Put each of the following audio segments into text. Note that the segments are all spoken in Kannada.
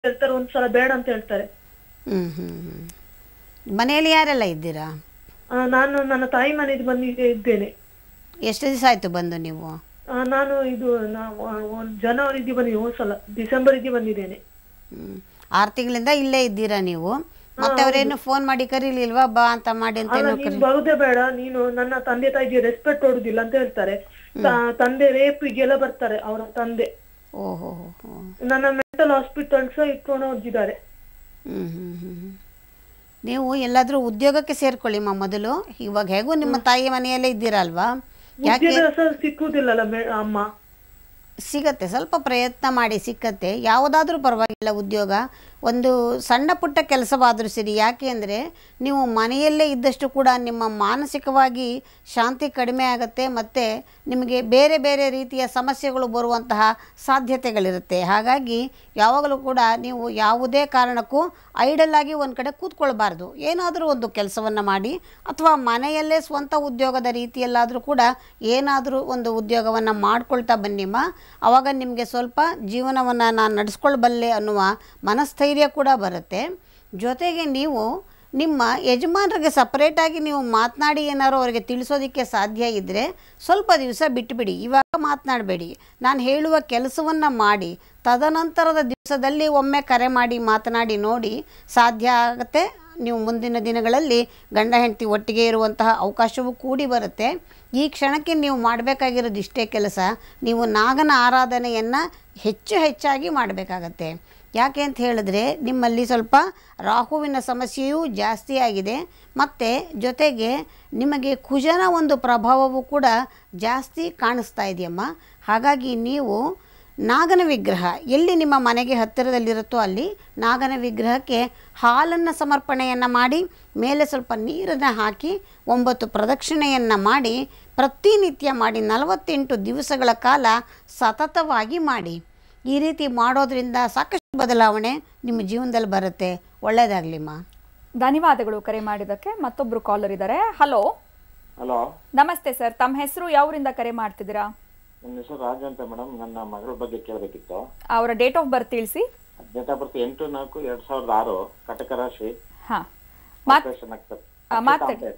ಹೇಳ್ತಾರೆ ಒಂದ್ಸಲ ಬೇಡ ಅಂತ ಹೇಳ್ತಾರೆ ಹ್ಞೂ ಹ್ಞೂ ಹ್ಞೂ ಮನೆಯಲ್ಲಿ ಯಾರೆಲ್ಲ ಇದ್ದೀರಾ ಆ, ನಾನು ನನ್ನ ತಾಯಿ ಮನೆಗೆ ಬಂದಿದ್ದೆ ಇದ್ದೇನೆ ಎಷ್ಟು ದಿವಸ ಆಯಿತು ಬಂದು ನೀವು ಆ, ನಾನು ಇದು ನಾವು ಒಂದು ಜನವರಿಗೆ ಬಂದಿದ್ದೆ ಹೋದ್ ಸಲ ಡಿಸೆಂಬರಿಗೆ ಬಂದಿದ್ದೇನೆ ಹ್ಮ್. ಆರು ತಿಂಗಳಿಂದ ಇಲ್ಲೇ ಇದ್ದೀರಾ ನೀವು ಮತ್ತೆ ಅವರೇನು ಫೋನ್ ಮಾಡಿ ಕರೀಲಿಲ್ವಾ ಬಾ ಅಂತ ಮಾಡಿ ಅಂತ ಅಲ್ಲ ಏನೋ ನೀನ್ ಕರಿ ಬರುದೇ ಬೇಡ ನೀನು ನನ್ನ ತಂದೆ ತಾಯಿಗೆ ರೆಸ್ಪೆಕ್ಟ್ ಕೊಡುದಿಲ್ಲ ಅಂತ ಹೇಳ್ತಾರೆ ತ- ತಂದೆ ರೇಪಿಗೆಲ್ಲ ಬರ್ತಾರೆ ಅವರ ತಂದೆ ಓಹೋ ಹೋ ನನ್ನ ಮೆಂಟಲ್ ಹಾಸ್ಪಿಟಲ್ಸ್ ಇಟ್ಕೊಂಡು ಹೋಗಿದ್ದಾರೆ ಹ್ಞೂ ಹ್ಞೂ ಹ್ಞೂ ನೀವು ಎಲ್ಲಾದರೂ ಉದ್ಯೋಗಕ್ಕೆ ಸೇರ್ಕೊಳ್ಳಿಮ್ಮ ಮೊದಲು ಇವಾಗ ಹೇಗೂ ನಿಮ್ಮ ತಾಯಿ ಮನೆಯಲ್ಲೇ ಇದ್ದೀರಲ್ವಾ ಯಾಕೆ ಉದ್ಯೋಗ ಸಹ ಸಿಕ್ಕುದಿಲ್ಲಲ್ಲ ಮೇ- ಅಮ್ಮ ಸಿಗತ್ತೆ ಸ್ವಲ್ಪ ಪ್ರಯತ್ನ ಮಾಡಿ ಸಿಕ್ಕತ್ತೆ ಯಾವುದಾದ್ರೂ ಪರವಾಗಿಲ್ಲ ಉದ್ಯೋಗ ಒಂದು ಸಣ್ಣ ಪುಟ್ಟ ಕೆಲಸವಾದರೂ ಸರಿ ಯಾಕೆ ಅಂದರೆ ನೀವು ಮನೆಯಲ್ಲೇ ಇದ್ದಷ್ಟು ಕೂಡ ನಿಮ್ಮ ಮಾನಸಿಕವಾಗಿ ಶಾಂತಿ ಕಡಿಮೆ ಆಗುತ್ತೆ ಮತ್ತು ನಿಮಗೆ ಬೇರೆ ಬೇರೆ ರೀತಿಯ ಸಮಸ್ಯೆಗಳು ಬರುವಂತಹ ಸಾಧ್ಯತೆಗಳಿರುತ್ತೆ ಹಾಗಾಗಿ ಯಾವಾಗಲೂ ಕೂಡ ನೀವು ಯಾವುದೇ ಕಾರಣಕ್ಕೂ ಐಡಲ್ ಆಗಿ ಒಂದು ಕಡೆ ಕೂತ್ಕೊಳ್ಬಾರ್ದು ಏನಾದರೂ ಒಂದು ಕೆಲಸವನ್ನು ಮಾಡಿ ಅಥವಾ ಮನೆಯಲ್ಲೇ ಸ್ವಂತ ಉದ್ಯೋಗದ ರೀತಿಯಲ್ಲಾದರೂ ಕೂಡ ಏನಾದರೂ ಒಂದು ಉದ್ಯೋಗವನ್ನು ಮಾಡ್ಕೊಳ್ತಾ ಬನ್ನಿಮ್ಮ ಆವಾಗ ನಿಮಗೆ ಸ್ವಲ್ಪ ಜೀವನವನ್ನು ನಾನು ನಡೆಸ್ಕೊಳ್ಬಲ್ಲೆ ಅನ್ನುವ ಮನಸ್ಥೈರ್ಯ ಕೂಡ ಬರುತ್ತೆ ಜೊತೆಗೆ ನೀವು ನಿಮ್ಮ ಯಜಮಾನರಿಗೆ ಸಪ್ರೇಟಾಗಿ ನೀವು ಮಾತನಾಡಿ ಏನಾದ್ರು ಅವರಿಗೆ ತಿಳಿಸೋದಕ್ಕೆ ಸಾಧ್ಯ ಇದ್ದರೆ ಸ್ವಲ್ಪ ದಿವಸ ಬಿಟ್ಟುಬಿಡಿ ಇವಾಗ ಮಾತನಾಡಬೇಡಿ ನಾನು ಹೇಳುವ ಕೆಲಸವನ್ನು ಮಾಡಿ ತದನಂತರದ ದಿವಸದಲ್ಲಿ ಒಮ್ಮೆ ಕರೆ ಮಾಡಿ ಮಾತನಾಡಿ ನೋಡಿ ಸಾಧ್ಯ ಆಗುತ್ತೆ ನೀವು ಮುಂದಿನ ದಿನಗಳಲ್ಲಿ ಗಂಡ ಹೆಂಡತಿ ಒಟ್ಟಿಗೆ ಇರುವಂತಹ ಅವಕಾಶವೂ ಕೂಡಿ ಬರುತ್ತೆ ಈ ಕ್ಷಣಕ್ಕೆ ನೀವು ಮಾಡಬೇಕಾಗಿರೋದು ಇಷ್ಟೇ ಕೆಲಸ ನೀವು ನಾಗನ ಆರಾಧನೆಯನ್ನು ಹೆಚ್ಚು ಹೆಚ್ಚಾಗಿ ಮಾಡಬೇಕಾಗತ್ತೆ ಯಾಕೆ ಅಂತ ಹೇಳಿದ್ರೆ ನಿಮ್ಮಲ್ಲಿ ಸ್ವಲ್ಪ ರಾಹುವಿನ ಸಮಸ್ಯೆಯೂ ಜಾಸ್ತಿ ಆಗಿದೆ ಮತ್ತು ಜೊತೆಗೆ ನಿಮಗೆ ಕುಜನ ಒಂದು ಪ್ರಭಾವವೂ ಕೂಡ ಜಾಸ್ತಿ ಕಾಣಿಸ್ತಾ ಇದೆಯಮ್ಮ ಹಾಗಾಗಿ ನೀವು ನಾಗನ ವಿಗ್ರಹ ಎಲ್ಲಿ ನಿಮ್ಮ ಮನೆಗೆ ಹತ್ತಿರದಲ್ಲಿರುತ್ತೋ ಅಲ್ಲಿ ನಾಗನ ವಿಗ್ರಹಕ್ಕೆ ಹಾಲನ್ನು ಸಮರ್ಪಣೆಯನ್ನು ಮಾಡಿ ಮೇಲೆ ಸ್ವಲ್ಪ ನೀರನ್ನು ಹಾಕಿ ಒಂಬತ್ತು ಪ್ರದಕ್ಷಿಣೆಯನ್ನು ಮಾಡಿ ಪ್ರತಿನಿತ್ಯ ಮಾಡಿ ನಲವತ್ತೆಂಟು ದಿವಸಗಳ ಕಾಲ ಸತತವಾಗಿ ಮಾಡಿ ಈ ರೀತಿ ಮಾಡೋದ್ರಿಂದ ಸಾಕಷ್ಟು ಬದಲಾವಣೆ ನಿಮ್ಮ ಜೀವನದಲ್ಲಿ ಬರುತ್ತೆ ಒಳ್ಳೆಯದಾಗಲಿಮ್ಮ ಧನ್ಯವಾದಗಳು ಕರೆ ಮಾಡಿದ್ದಕ್ಕೆ ಮತ್ತೊಬ್ರು ಕಾಲರ್ ಇದ್ದಾರೆ ಹಲೋ ಹಲೋ ನಮಸ್ತೆ ಸರ್ ತಮ್ಮ ಹೆಸರು ಯಾವರಿಂದ ಕರೆ ಮಾಡ್ತಿದ್ದೀರಾ ನನ್ನ ಹೆಸರು ರಾಜು ಅಂತ ಮೇಡಮ್ ನನ್ನ ಮಗಳ ಬಗ್ಗೆ ಕೇಳಬೇಕಿತ್ತು ಅವರ ಡೇಟ್ ಆಫ್ ಬರ್ತ್ ತಿಳಿಸಿ ಡೇಟ್ ಆಫ್ ಬರ್ತ್ ಎಂಟು ನಾಲ್ಕು ಎರಡ್ ಸಾವಿರದ ಆರು ಕಟಕ ರಾಶಿ ಹಾ ಮಾತ್ ಆಪರೇಷನ್ ಆಗ್ತದೆ ಆ, ಮಾತಾಡಿ.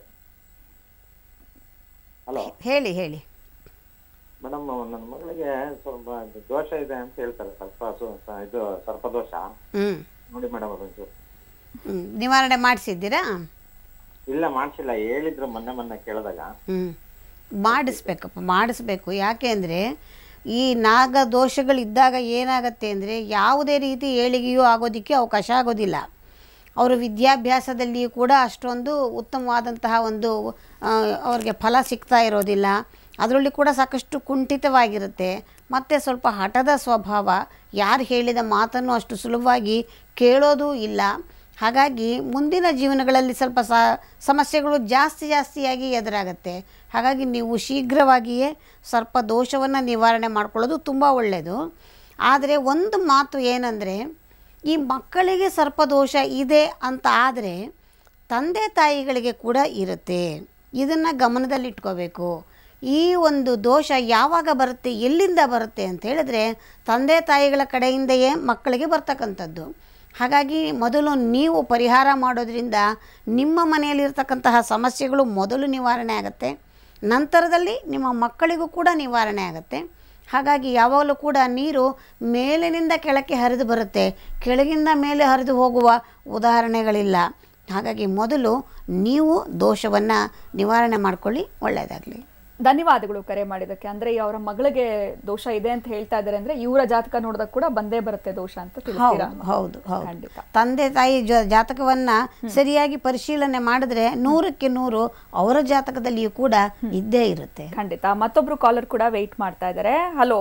ಹಲೋ ಹೇಳಿ ಹೇಳಿ ಮೇಡಮ್ ನನ್ನ ಮಗಳಿಗೆ ಸ್ವಲ್ಪ ದೋಷ ಇದೆ ಅಂತ ಹೇಳ್ತಾರೆ ಸ್ವಲ್ಪ ಸು- ಸ- ಇದು ಸರ್ಪದೋಷ ಹ್ಞೂ ನೋಡಿ ಮೇಡಮ್ ಅದೊಂಚೂರು ಹ್ಞೂ ನಿವಾರಣೆ ಮಾಡಿಸಿದ್ದೀರಾ ಇಲ್ಲ ಮಾಡ್ಸಿಲ್ಲ ಹೇಳಿದ್ರು ಮೊನ್ನೆ ಮೊನ್ನೆ ಕೇಳಿದಾಗ ಹ್ಞೂ ಮಾಡಿಸ್ಬೇಕಪ್ಪ ಮಾಡಿಸ್ಬೇಕು ಯಾಕೆ ಅಂದರೆ ಈ ನಾಗ ದೋಷಗಳಿದ್ದಾಗ ಏನಾಗತ್ತೆ ಅಂದರೆ ಯಾವುದೇ ರೀತಿ ಏಳಿಗೆಯೂ ಆಗೋದಕ್ಕೆ ಅವಕಾಶ ಆಗೋದಿಲ್ಲ ಅವರು ವಿದ್ಯಾಭ್ಯಾಸದಲ್ಲಿಯೂ ಕೂಡ ಅಷ್ಟೊಂದು ಉತ್ತಮವಾದಂತಹ ಒಂದು ಆ, ಅವ್ರಿಗೆ ಫಲ ಸಿಗ್ತಾ ಇರೋದಿಲ್ಲ ಅದರಲ್ಲಿ ಕೂಡ ಸಾಕಷ್ಟು ಕುಂಠಿತವಾಗಿರುತ್ತೆ ಮತ್ತು ಸ್ವಲ್ಪ ಹಠದ ಸ್ವಭಾವ ಯಾರು ಹೇಳಿದ ಮಾತನ್ನು ಅಷ್ಟು ಸುಲಭವಾಗಿ ಕೇಳೋದೂ ಇಲ್ಲ ಹಾಗಾಗಿ ಮುಂದಿನ ಜೀವನಗಳಲ್ಲಿ ಸ್ವಲ್ಪ ಸ ಸಮಸ್ಯೆಗಳು ಜಾಸ್ತಿ ಜಾಸ್ತಿಯಾಗಿ ಎದುರಾಗತ್ತೆ ಹಾಗಾಗಿ ನೀವು ಶೀಘ್ರವಾಗಿಯೇ ಸ್ವಲ್ಪ ದೋಷವನ್ನು ನಿವಾರಣೆ ಮಾಡ್ಕೊಳ್ಳೋದು ತುಂಬ ಒಳ್ಳೆಯದು ಆದರೆ ಒಂದು ಮಾತು ಏನಂದರೆ ಈ ಮಕ್ಕಳಿಗೆ ಸರ್ಪದೋಷ ಇದೆ ಅಂತ ಆದರೆ ತಂದೆ ತಾಯಿಗಳಿಗೆ ಕೂಡ ಇರುತ್ತೆ ಇದನ್ನು ಗಮನದಲ್ಲಿಟ್ಕೋಬೇಕು ಈ ಒಂದು ದೋಷ ಯಾವಾಗ ಬರುತ್ತೆ ಎಲ್ಲಿಂದ ಬರುತ್ತೆ ಅಂತ ಹೇಳಿದ್ರೆ ತಂದೆ ತಾಯಿಗಳ ಕಡೆಯಿಂದಯೇ ಮಕ್ಕಳಿಗೆ ಬರ್ತಕ್ಕಂಥದ್ದು ಹಾಗಾಗಿ ಮೊದಲು ನೀವು ಪರಿಹಾರ ಮಾಡೋದ್ರಿಂದ ನಿಮ್ಮ ಮನೆಯಲ್ಲಿರ್ತಕ್ಕಂತಹ ಸಮಸ್ಯೆಗಳು ಮೊದಲು ನಿವಾರಣೆ ಆಗುತ್ತೆ ನಂತರದಲ್ಲಿ ನಿಮ್ಮ ಮಕ್ಕಳಿಗೂ ಕೂಡ ನಿವಾರಣೆ ಆಗುತ್ತೆ ಹಾಗಾಗಿ ಯಾವಾಗಲೂ ಕೂಡ ನೀರು ಮೇಲಿನಿಂದ ಕೆಳಕ್ಕೆ ಹರಿದು ಬರುತ್ತೆ ಕೆಳಗಿಂದ ಮೇಲೆ ಹರಿದು ಹೋಗುವ ಉದಾಹರಣೆಗಳಿಲ್ಲ ಹಾಗಾಗಿ ಮೊದಲು ನೀವು ದೋಷವನ್ನು ನಿವಾರಣೆ ಮಾಡ್ಕೊಳ್ಳಿ ಒಳ್ಳೆಯದಾಗಲಿ ಧನ್ಯವಾದಗಳು ಕರೆ ಮಾಡಿದ್ದಕ್ಕೆ ಅಂದ್ರೆ ಈ ಅವರ ಮಗಳಿಗೆ ದೋಷ ಇದೆ ಅಂತ ಹೇಳ್ತಾ ಇದ್ದಾರೆ ಅಂದ್ರೆ ಇವರ ಜಾತಕ ನೋಡಿದಾಗ ಕೂಡ ಬಂದೇ ಬರುತ್ತೆ ದೋಷ ಅಂತ ತಿಳಿಸ್ತೀರಾ ಹೌದು ಹೌದು ಹೌದು ಖಂಡಿತ ತಂದೆ ತಾಯಿ ಜ ಜಾತಕವನ್ನ ಸರಿಯಾಗಿ ಪರಿಶೀಲನೆ ಮಾಡಿದ್ರೆ ನೂರಕ್ಕೆ ನೂರು ಅವರ ಜಾತಕದಲ್ಲಿಯೂ ಕೂಡ ಇದ್ದೇ ಇರುತ್ತೆ ಖಂಡಿತ ಮತ್ತೊಬ್ರು ಕಾಲರ್ ಕೂಡ ವೆಯ್ಟ್ ಮಾಡ್ತಾ ಇದ್ದಾರೆ ಹಲೋ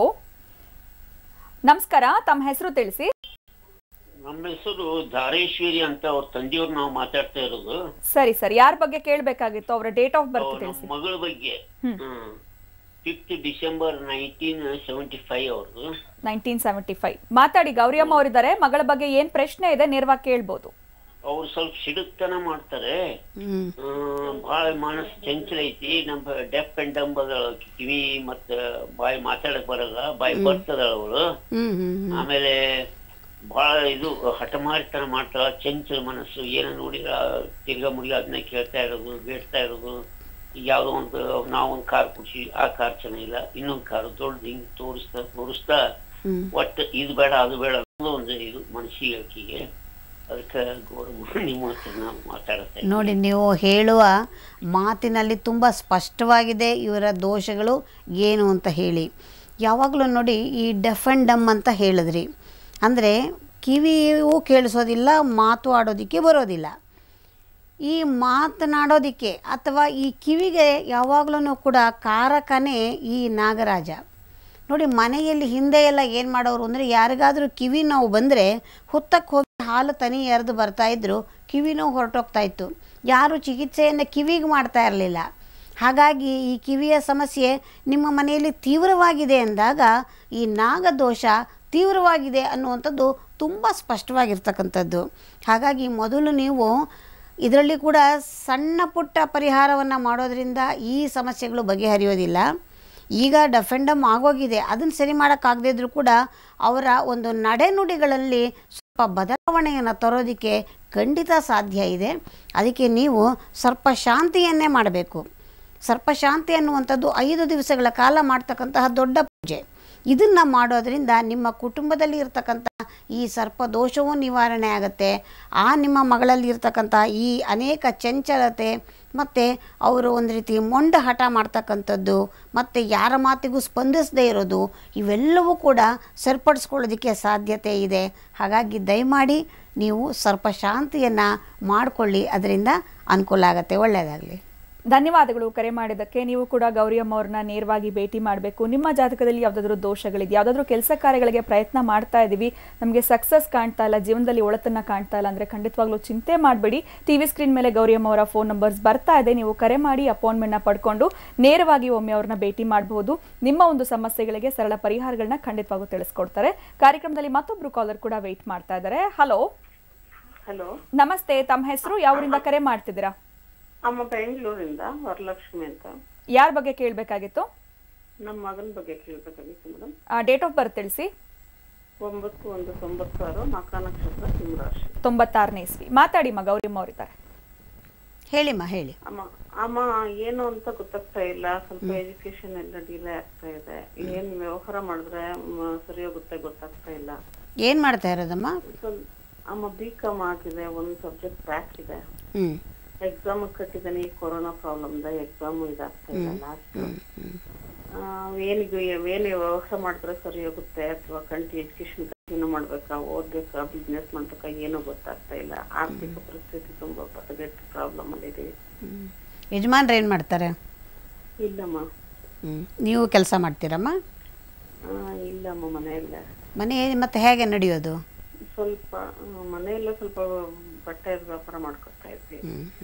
ನಮಸ್ಕಾರ ತಮ್ಮ ಹೆಸರು ತಿಳಿಸಿ ನಮ್ಮ ಹೆಸರು ಧಾರೇಶ್ವರಿ ಅಂತ ಅವ್ರ ತಂದೆಯವ್ರು ನಾವು ಮಾತಾಡ್ತಾ ಇರೋದು ಸರಿ ಸರ್ ಯಾರ ಬಗ್ಗೆ ಕೇಳಬೇಕಾಗಿತ್ತು ಅವರ ಡೇಟ್ ಆಫ್ ಬರ್ತ್ ಅವ್ರ ತಿಳಿಸಿ ನಮ್ಮ ಮಗಳ ಬಗ್ಗೆ fifth December nineteen seventy five ಅವ್ರದ್ದು ನೈನ್ಟೀನ್ ಸೆವೆಂಟಿ ಫೈವ್ ಮಾತಾಡಿ ಗೌರಿಯಮ್ಮ ಅವರಿದ್ದಾರೆ ಮಗಳ ಬಗ್ಗೆ ಏನ್ ಪ್ರಶ್ನೆ ಇದೆ ನೇರವಾಗಿ ಕೇಳ್ಬೋದು ಅವ್ರು ಸ್ವಲ್ಪ ಸಿಡುಕ್ತನ ಮಾಡ್ತಾರೆ ಹ್ಮ್ ಆ, ಬಾಳ ಮನಸ್ಸು ಚಂಚಲ ಐತಿ ನಮ್ಮ ಡೆಫ್ ಅಂಡ್ ಡಂಬ್ ಅದಾಳ ಕಿವಿ ಮತ್ತ ಬಾಯಿ ಮಾತಾಡಕ್ ಬರಲ್ಲ ಬಾಯಿ ಬರ್ತದ ಅವಳು ಹ್ಮ್ ಹ್ಮ್ ಹ್ಮ್ ಆಮೇಲೆ ಬಹಳ ಇದು ಹಠಮಾರಿತನ ಮಾಡ್ತಾಳ ಚಂಚಲ ಮನಸ್ಸು ಏನ ನೋಡಿದ್ರ ತಿರ್ಗಾ ಮುಡಿಗ ಅದನ್ನ ಕೇಳ್ತಾ ಇರೋದು ಬೇಡ್ತಾ ಇರೋದು ಈಗ ಯಾವ್ದೋ ಒಂದು ನಾವೊಂದ್ ಕಾರ್ ಕುಡ್ಸಿ ಆ ಕಾರ್ ಚೆನ್ನಾಗಿಲ್ಲ ಇನ್ನೊಂದ್ ಕಾರ್ ದೊಡ್ಡ ಹಿಂಗ್ ತೋರಿಸ್ತಾ ತೋರಿಸ್ತಾ ಹ್ಮ್. ಒಟ್ಟ ಇದು ಬೇಡ ಅದು ಬೇಡ ಅನ್ನೋದು ಒಂದು ಇದು ಮನಸ್ಸಿಗೆ ಆಕಿಗೆ ಅದಕ್ಕೆ ಗೌರವ ನಿಮ್ಮ ಹತ್ರ ನಾವು ಮಾತಾಡ್ತಾ ಇದ್ದೀವಿ. ನೋಡಿ ನೀವು ಹೇಳುವ ಮಾತಿನಲ್ಲಿ ತುಂಬ ಸ್ಪಷ್ಟವಾಗಿದೆ ಇವರ ದೋಷಗಳು ಏನು ಅಂತ ಹೇಳಿ ಯಾವಾಗಲೂ ನೋಡಿ ಈ ಡೆಫ್ ಆ್ಯಂಡ್ ಡಮ್ ಅಂತ ಹೇಳಿದ್ರಿ ಅಂದರೆ ಕಿವಿಯೂ ಕೇಳಿಸೋದಿಲ್ಲ ಮಾತು ಆಡೋದಕ್ಕೆ ಬರೋದಿಲ್ಲ ಈ ಮಾತನಾಡೋದಕ್ಕೆ ಅಥವಾ ಈ ಕಿವಿಗೆ ಯಾವಾಗಲೂ ಕೂಡ ಕಾರಕನೇ ಈ ನಾಗರಾಜ ನೋಡಿ ಮನೆಯಲ್ಲಿ ಹಿಂದೆ ಎಲ್ಲ ಏನು ಮಾಡೋರು ಅಂದರೆ ಯಾರಿಗಾದರೂ ಕಿವಿ ನೋವು ಬಂದರೆ ಹುತ್ತಕ್ಕೆ ಹೋಗಿ ಹಾಲು ತನಿ ಎರೆದು ಬರ್ತಾಯಿದ್ರು ಕಿವಿ ನೋವು ಹೊರಟೋಗ್ತಾ ಇತ್ತು ಯಾರು ಚಿಕಿತ್ಸೆಯನ್ನು ಕಿವಿಗೆ ಮಾಡ್ತಾ ಇರಲಿಲ್ಲ ಹಾಗಾಗಿ ಈ ಕಿವಿಯ ಸಮಸ್ಯೆ ನಿಮ್ಮ ಮನೆಯಲ್ಲಿ ತೀವ್ರವಾಗಿದೆ ಅಂದಾಗ ಈ ನಾಗದೋಷ ತೀವ್ರವಾಗಿದೆ ಅನ್ನುವಂಥದ್ದು ತುಂಬ ಸ್ಪಷ್ಟವಾಗಿರ್ತಕ್ಕಂಥದ್ದು ಹಾಗಾಗಿ ಮೊದಲು ನೀವು ಇದರಲ್ಲಿ ಕೂಡ ಸಣ್ಣ ಪುಟ್ಟ ಪರಿಹಾರವನ್ನು ಮಾಡೋದ್ರಿಂದ ಈ ಸಮಸ್ಯೆಗಳು ಬಗೆಹರಿಯೋದಿಲ್ಲ ಈಗ ಡಫೆಂಡಮ್ ಆಗೋಗಿದೆ ಅದನ್ನು ಸರಿ ಮಾಡೋಕ್ಕಾಗದೇ ಇದ್ರೂ ಕೂಡ ಅವರ ಒಂದು ನಡೆನುಡಿಗಳಲ್ಲಿ ಸ್ವಲ್ಪ ಬದಲಾವಣೆಯನ್ನು ತರೋದಕ್ಕೆ ಖಂಡಿತ ಸಾಧ್ಯ ಇದೆ ಅದಕ್ಕೆ ನೀವು ಸ್ವಲ್ಪ ಶಾಂತಿಯನ್ನೇ ಮಾಡಬೇಕು ಸರ್ಪಶಾಂತಿ ಅನ್ನುವಂಥದ್ದು ಐದು ದಿವಸಗಳ ಕಾಲ ಮಾಡ್ತಕ್ಕಂತಹ ದೊಡ್ಡ ಪೂಜೆ ಇದನ್ನು ಮಾಡೋದ್ರಿಂದ ನಿಮ್ಮ ಕುಟುಂಬದಲ್ಲಿ ಇರ್ತಕ್ಕಂಥ ಈ ಸರ್ಪದೋಷವೂ ನಿವಾರಣೆ ಆಗುತ್ತೆ ಆ ನಿಮ್ಮ ಮಗಳಲ್ಲಿ ಇರ್ತಕ್ಕಂಥ ಈ ಅನೇಕ ಚಂಚಲತೆ ಮತ್ತು ಅವರು ಒಂದು ರೀತಿ ಮೊಂಡ ಹಠ ಮಾಡ್ತಕ್ಕಂಥದ್ದು ಮತ್ತು ಯಾರ ಮಾತಿಗೂ ಸ್ಪಂದಿಸದೇ ಇರೋದು ಇವೆಲ್ಲವೂ ಕೂಡ ಸರಿಪಡಿಸ್ಕೊಳ್ಳೋದಕ್ಕೆ ಸಾಧ್ಯತೆ ಇದೆ ಹಾಗಾಗಿ ದಯಮಾಡಿ ನೀವು ಸ್ವಲ್ಪ ಶಾಂತಿಯನ್ನು ಮಾಡಿಕೊಳ್ಳಿ ಅದರಿಂದ ಅನುಕೂಲ ಆಗುತ್ತೆ ಒಳ್ಳೆಯದಾಗಲಿ ಧನ್ಯವಾದಗಳು ಕರೆ ಮಾಡಿದ್ದಕ್ಕೆ ನೀವು ಕೂಡ ಗೌರಿ ಅಮ್ಮ ಅವ್ರನ್ನ ನೇರವಾಗಿ ಭೇಟಿ ಮಾಡಬೇಕು ನಿಮ್ಮ ಜಾತಕದಲ್ಲಿ ಯಾವುದಾದ್ರೂ ದೋಷಗಳಿದೆ ಯಾವುದಾದ್ರೂ ಕೆಲಸ ಕಾರ್ಯಗಳಿಗೆ ಪ್ರಯತ್ನ ಮಾಡ್ತಾ ಇದ್ದೀವಿ ನಮಗೆ ಸಕ್ಸಸ್ ಕಾಣ್ತಾ ಇಲ್ಲ ಜೀವನದಲ್ಲಿ ಒಳತನ್ನ ಕಾಣ್ತಾ ಇಲ್ಲ ಅಂದರೆ ಖಂಡಿತವಾಗ್ಲೂ ಚಿಂತೆ ಮಾಡಬೇಡಿ ಟಿ ವಿ ಸ್ಕ್ರೀನ್ ಮೇಲೆ ಗೌರಿ ಅಮ್ಮ ಅವರ ಫೋನ್ ನಂಬರ್ಸ್ ಬರ್ತಾ ಇದೆ ನೀವು ಕರೆ ಮಾಡಿ ಅಪಾಯಿಂಟ್ಮೆಂಟ್ನ ಪಡ್ಕೊಂಡು ನೇರವಾಗಿ ಒಮ್ಮೆ ಅವ್ರನ್ನ ಭೇಟಿ ಮಾಡಬಹುದು ನಿಮ್ಮ ಒಂದು ಸಮಸ್ಯೆಗಳಿಗೆ ಸರಳ ಪರಿಹಾರಗಳನ್ನ ಖಂಡಿತವಾಗೂ ತಿಳಿಸ್ಕೊಡ್ತಾರೆ ಕಾರ್ಯಕ್ರಮದಲ್ಲಿ ಮತ್ತೊಬ್ರು ಕಾಲರ್ ಕೂಡ ವೆಯ್ಟ್ ಮಾಡ್ತಾ ಇದ್ದಾರೆ ಹಲೋ ಹಲೋ ನಮಸ್ತೆ ತಮ್ಮ ಹೆಸರು ಯಾವರಿಂದ ಕರೆ ಮಾಡ್ತಿದ್ದೀರಾ ಅಮ್ಮ ಬೆಂಗಳೂರಿಂದ ವರಲಕ್ಷ್ಮಿ ಅಂತ ಯಾರ ಬಗ್ಗೆ ಕೇಳಬೇಕಾಗಿತ್ತು ನಮ್ಮ ಮಗನ ಬಗ್ಗೆ ಕೇಳಬೇಕಾಗಿತ್ತು ಮೇಡಮ್ ಡೇಟ್ ಆಫ್ ಬರ್ತ್ ತಿಳಿಸಿ ಒಂಬತ್ತು ಒಂದು ತೊಂಬತ್ತಾರು ಮಕ ನಕ್ಷತ್ರ ಸಿಂಹರಾಶಿ ತೊಂಬತ್ತಾರನೇ ಇಸ್ವಿ ಮಾತಾಡಿ ಮ ಗೌರಿಯಮ್ಮ ಅವರಿದ್ದಾರೆ ಹೇಳಿಮ್ಮ ಹೇಳಿ ಅಮ್ಮ ಅಮ್ಮ ಏನು ಅಂತ ಗೊತ್ತಾಗ್ತಾ ಇಲ್ಲ ಸ್ವಲ್ಪ ಎಜುಕೇಶನ್ ಎಲ್ಲ ಡಿಲೇ ಆಗ್ತಾ ಇದೆ ಏನ್ ವ್ಯವಹಾರ ಮಾಡಿದ್ರೆ ಮ- ಸರಿ ಹೋಗುತ್ತೆ ಗೊತ್ತಾಗ್ತಾ ಇಲ್ಲ ಏನು ಮಾಡ್ತಾ ಇರೋದಮ್ಮ ಸ್ವಲ್ಪ ಅಮ್ಮ ಬಿ ಕಾಮ್ ಆಗಿದೆ ಒಂದ್ ಸಬ್ಜೆಕ್ಟ್ ಬ್ಯಾಕ್ ಇದೆ ಹ್ಞೂ ಎಕ್ಸಾಮ್ ಕಟ್ಟಿದ್ದಾನೆ ಈ ಕೊರೋನಾ ಪ್ರಾಬ್ಲಮ್ ಎಕ್ಸಾಮ್ ಇದಾಗ್ತಾ ಇಲ್ಲ ಲಾಸ್ಟ್ ಏನಿಗೆ ಏನ್ ವ್ಯವಹಾರ ಮಾಡಿದ್ರೆ ಸರಿ ಹೋಗುತ್ತೆ ಅಥವಾ ಕಂಟಿ ಎಜುಕೇಶನ್ ಕಂಟಿನ್ಯೂ ಮಾಡ್ಬೇಕಾ ಓದ್ಬೇಕಾ ಬಿಸ್ನೆಸ್ ಮಾಡ್ಬೇಕಾ ಏನೂ ಗೊತ್ತಾಗ್ತಾ ಇಲ್ಲ ಆರ್ಥಿಕ ಪರಿಸ್ಥಿತಿ ತುಂಬಾ ಪದಗೆಟ್ಟು ಪ್ರಾಬ್ಲಮ್ ಅಲ್ಲಿ ಇದೀವಿ ಯಜಮಾನ್ರು ಏನು ಮಾಡ್ತಾರೆ ಇಲ್ಲಮ್ಮ ಹ್ಞೂ ನೀವು ಕೆಲಸ ಮಾಡ್ತೀರಮ್ಮ ಆ, ಇಲ್ಲಮ್ಮ ಮನೆಯಲ್ಲ ಮನೆ ಮತ್ತೆ ಹೇಗೆ ನಡೆಯೋದು ಸ್ವಲ್ಪ ಆ, ಮನೆಯಲ್ಲ ಸ್ವಲ್ಪ ಬಟ್ಟೆ ವ್ಯಾಪಾರ ಮಾಡ್ಕೊತಾ ಇದ್ವಿ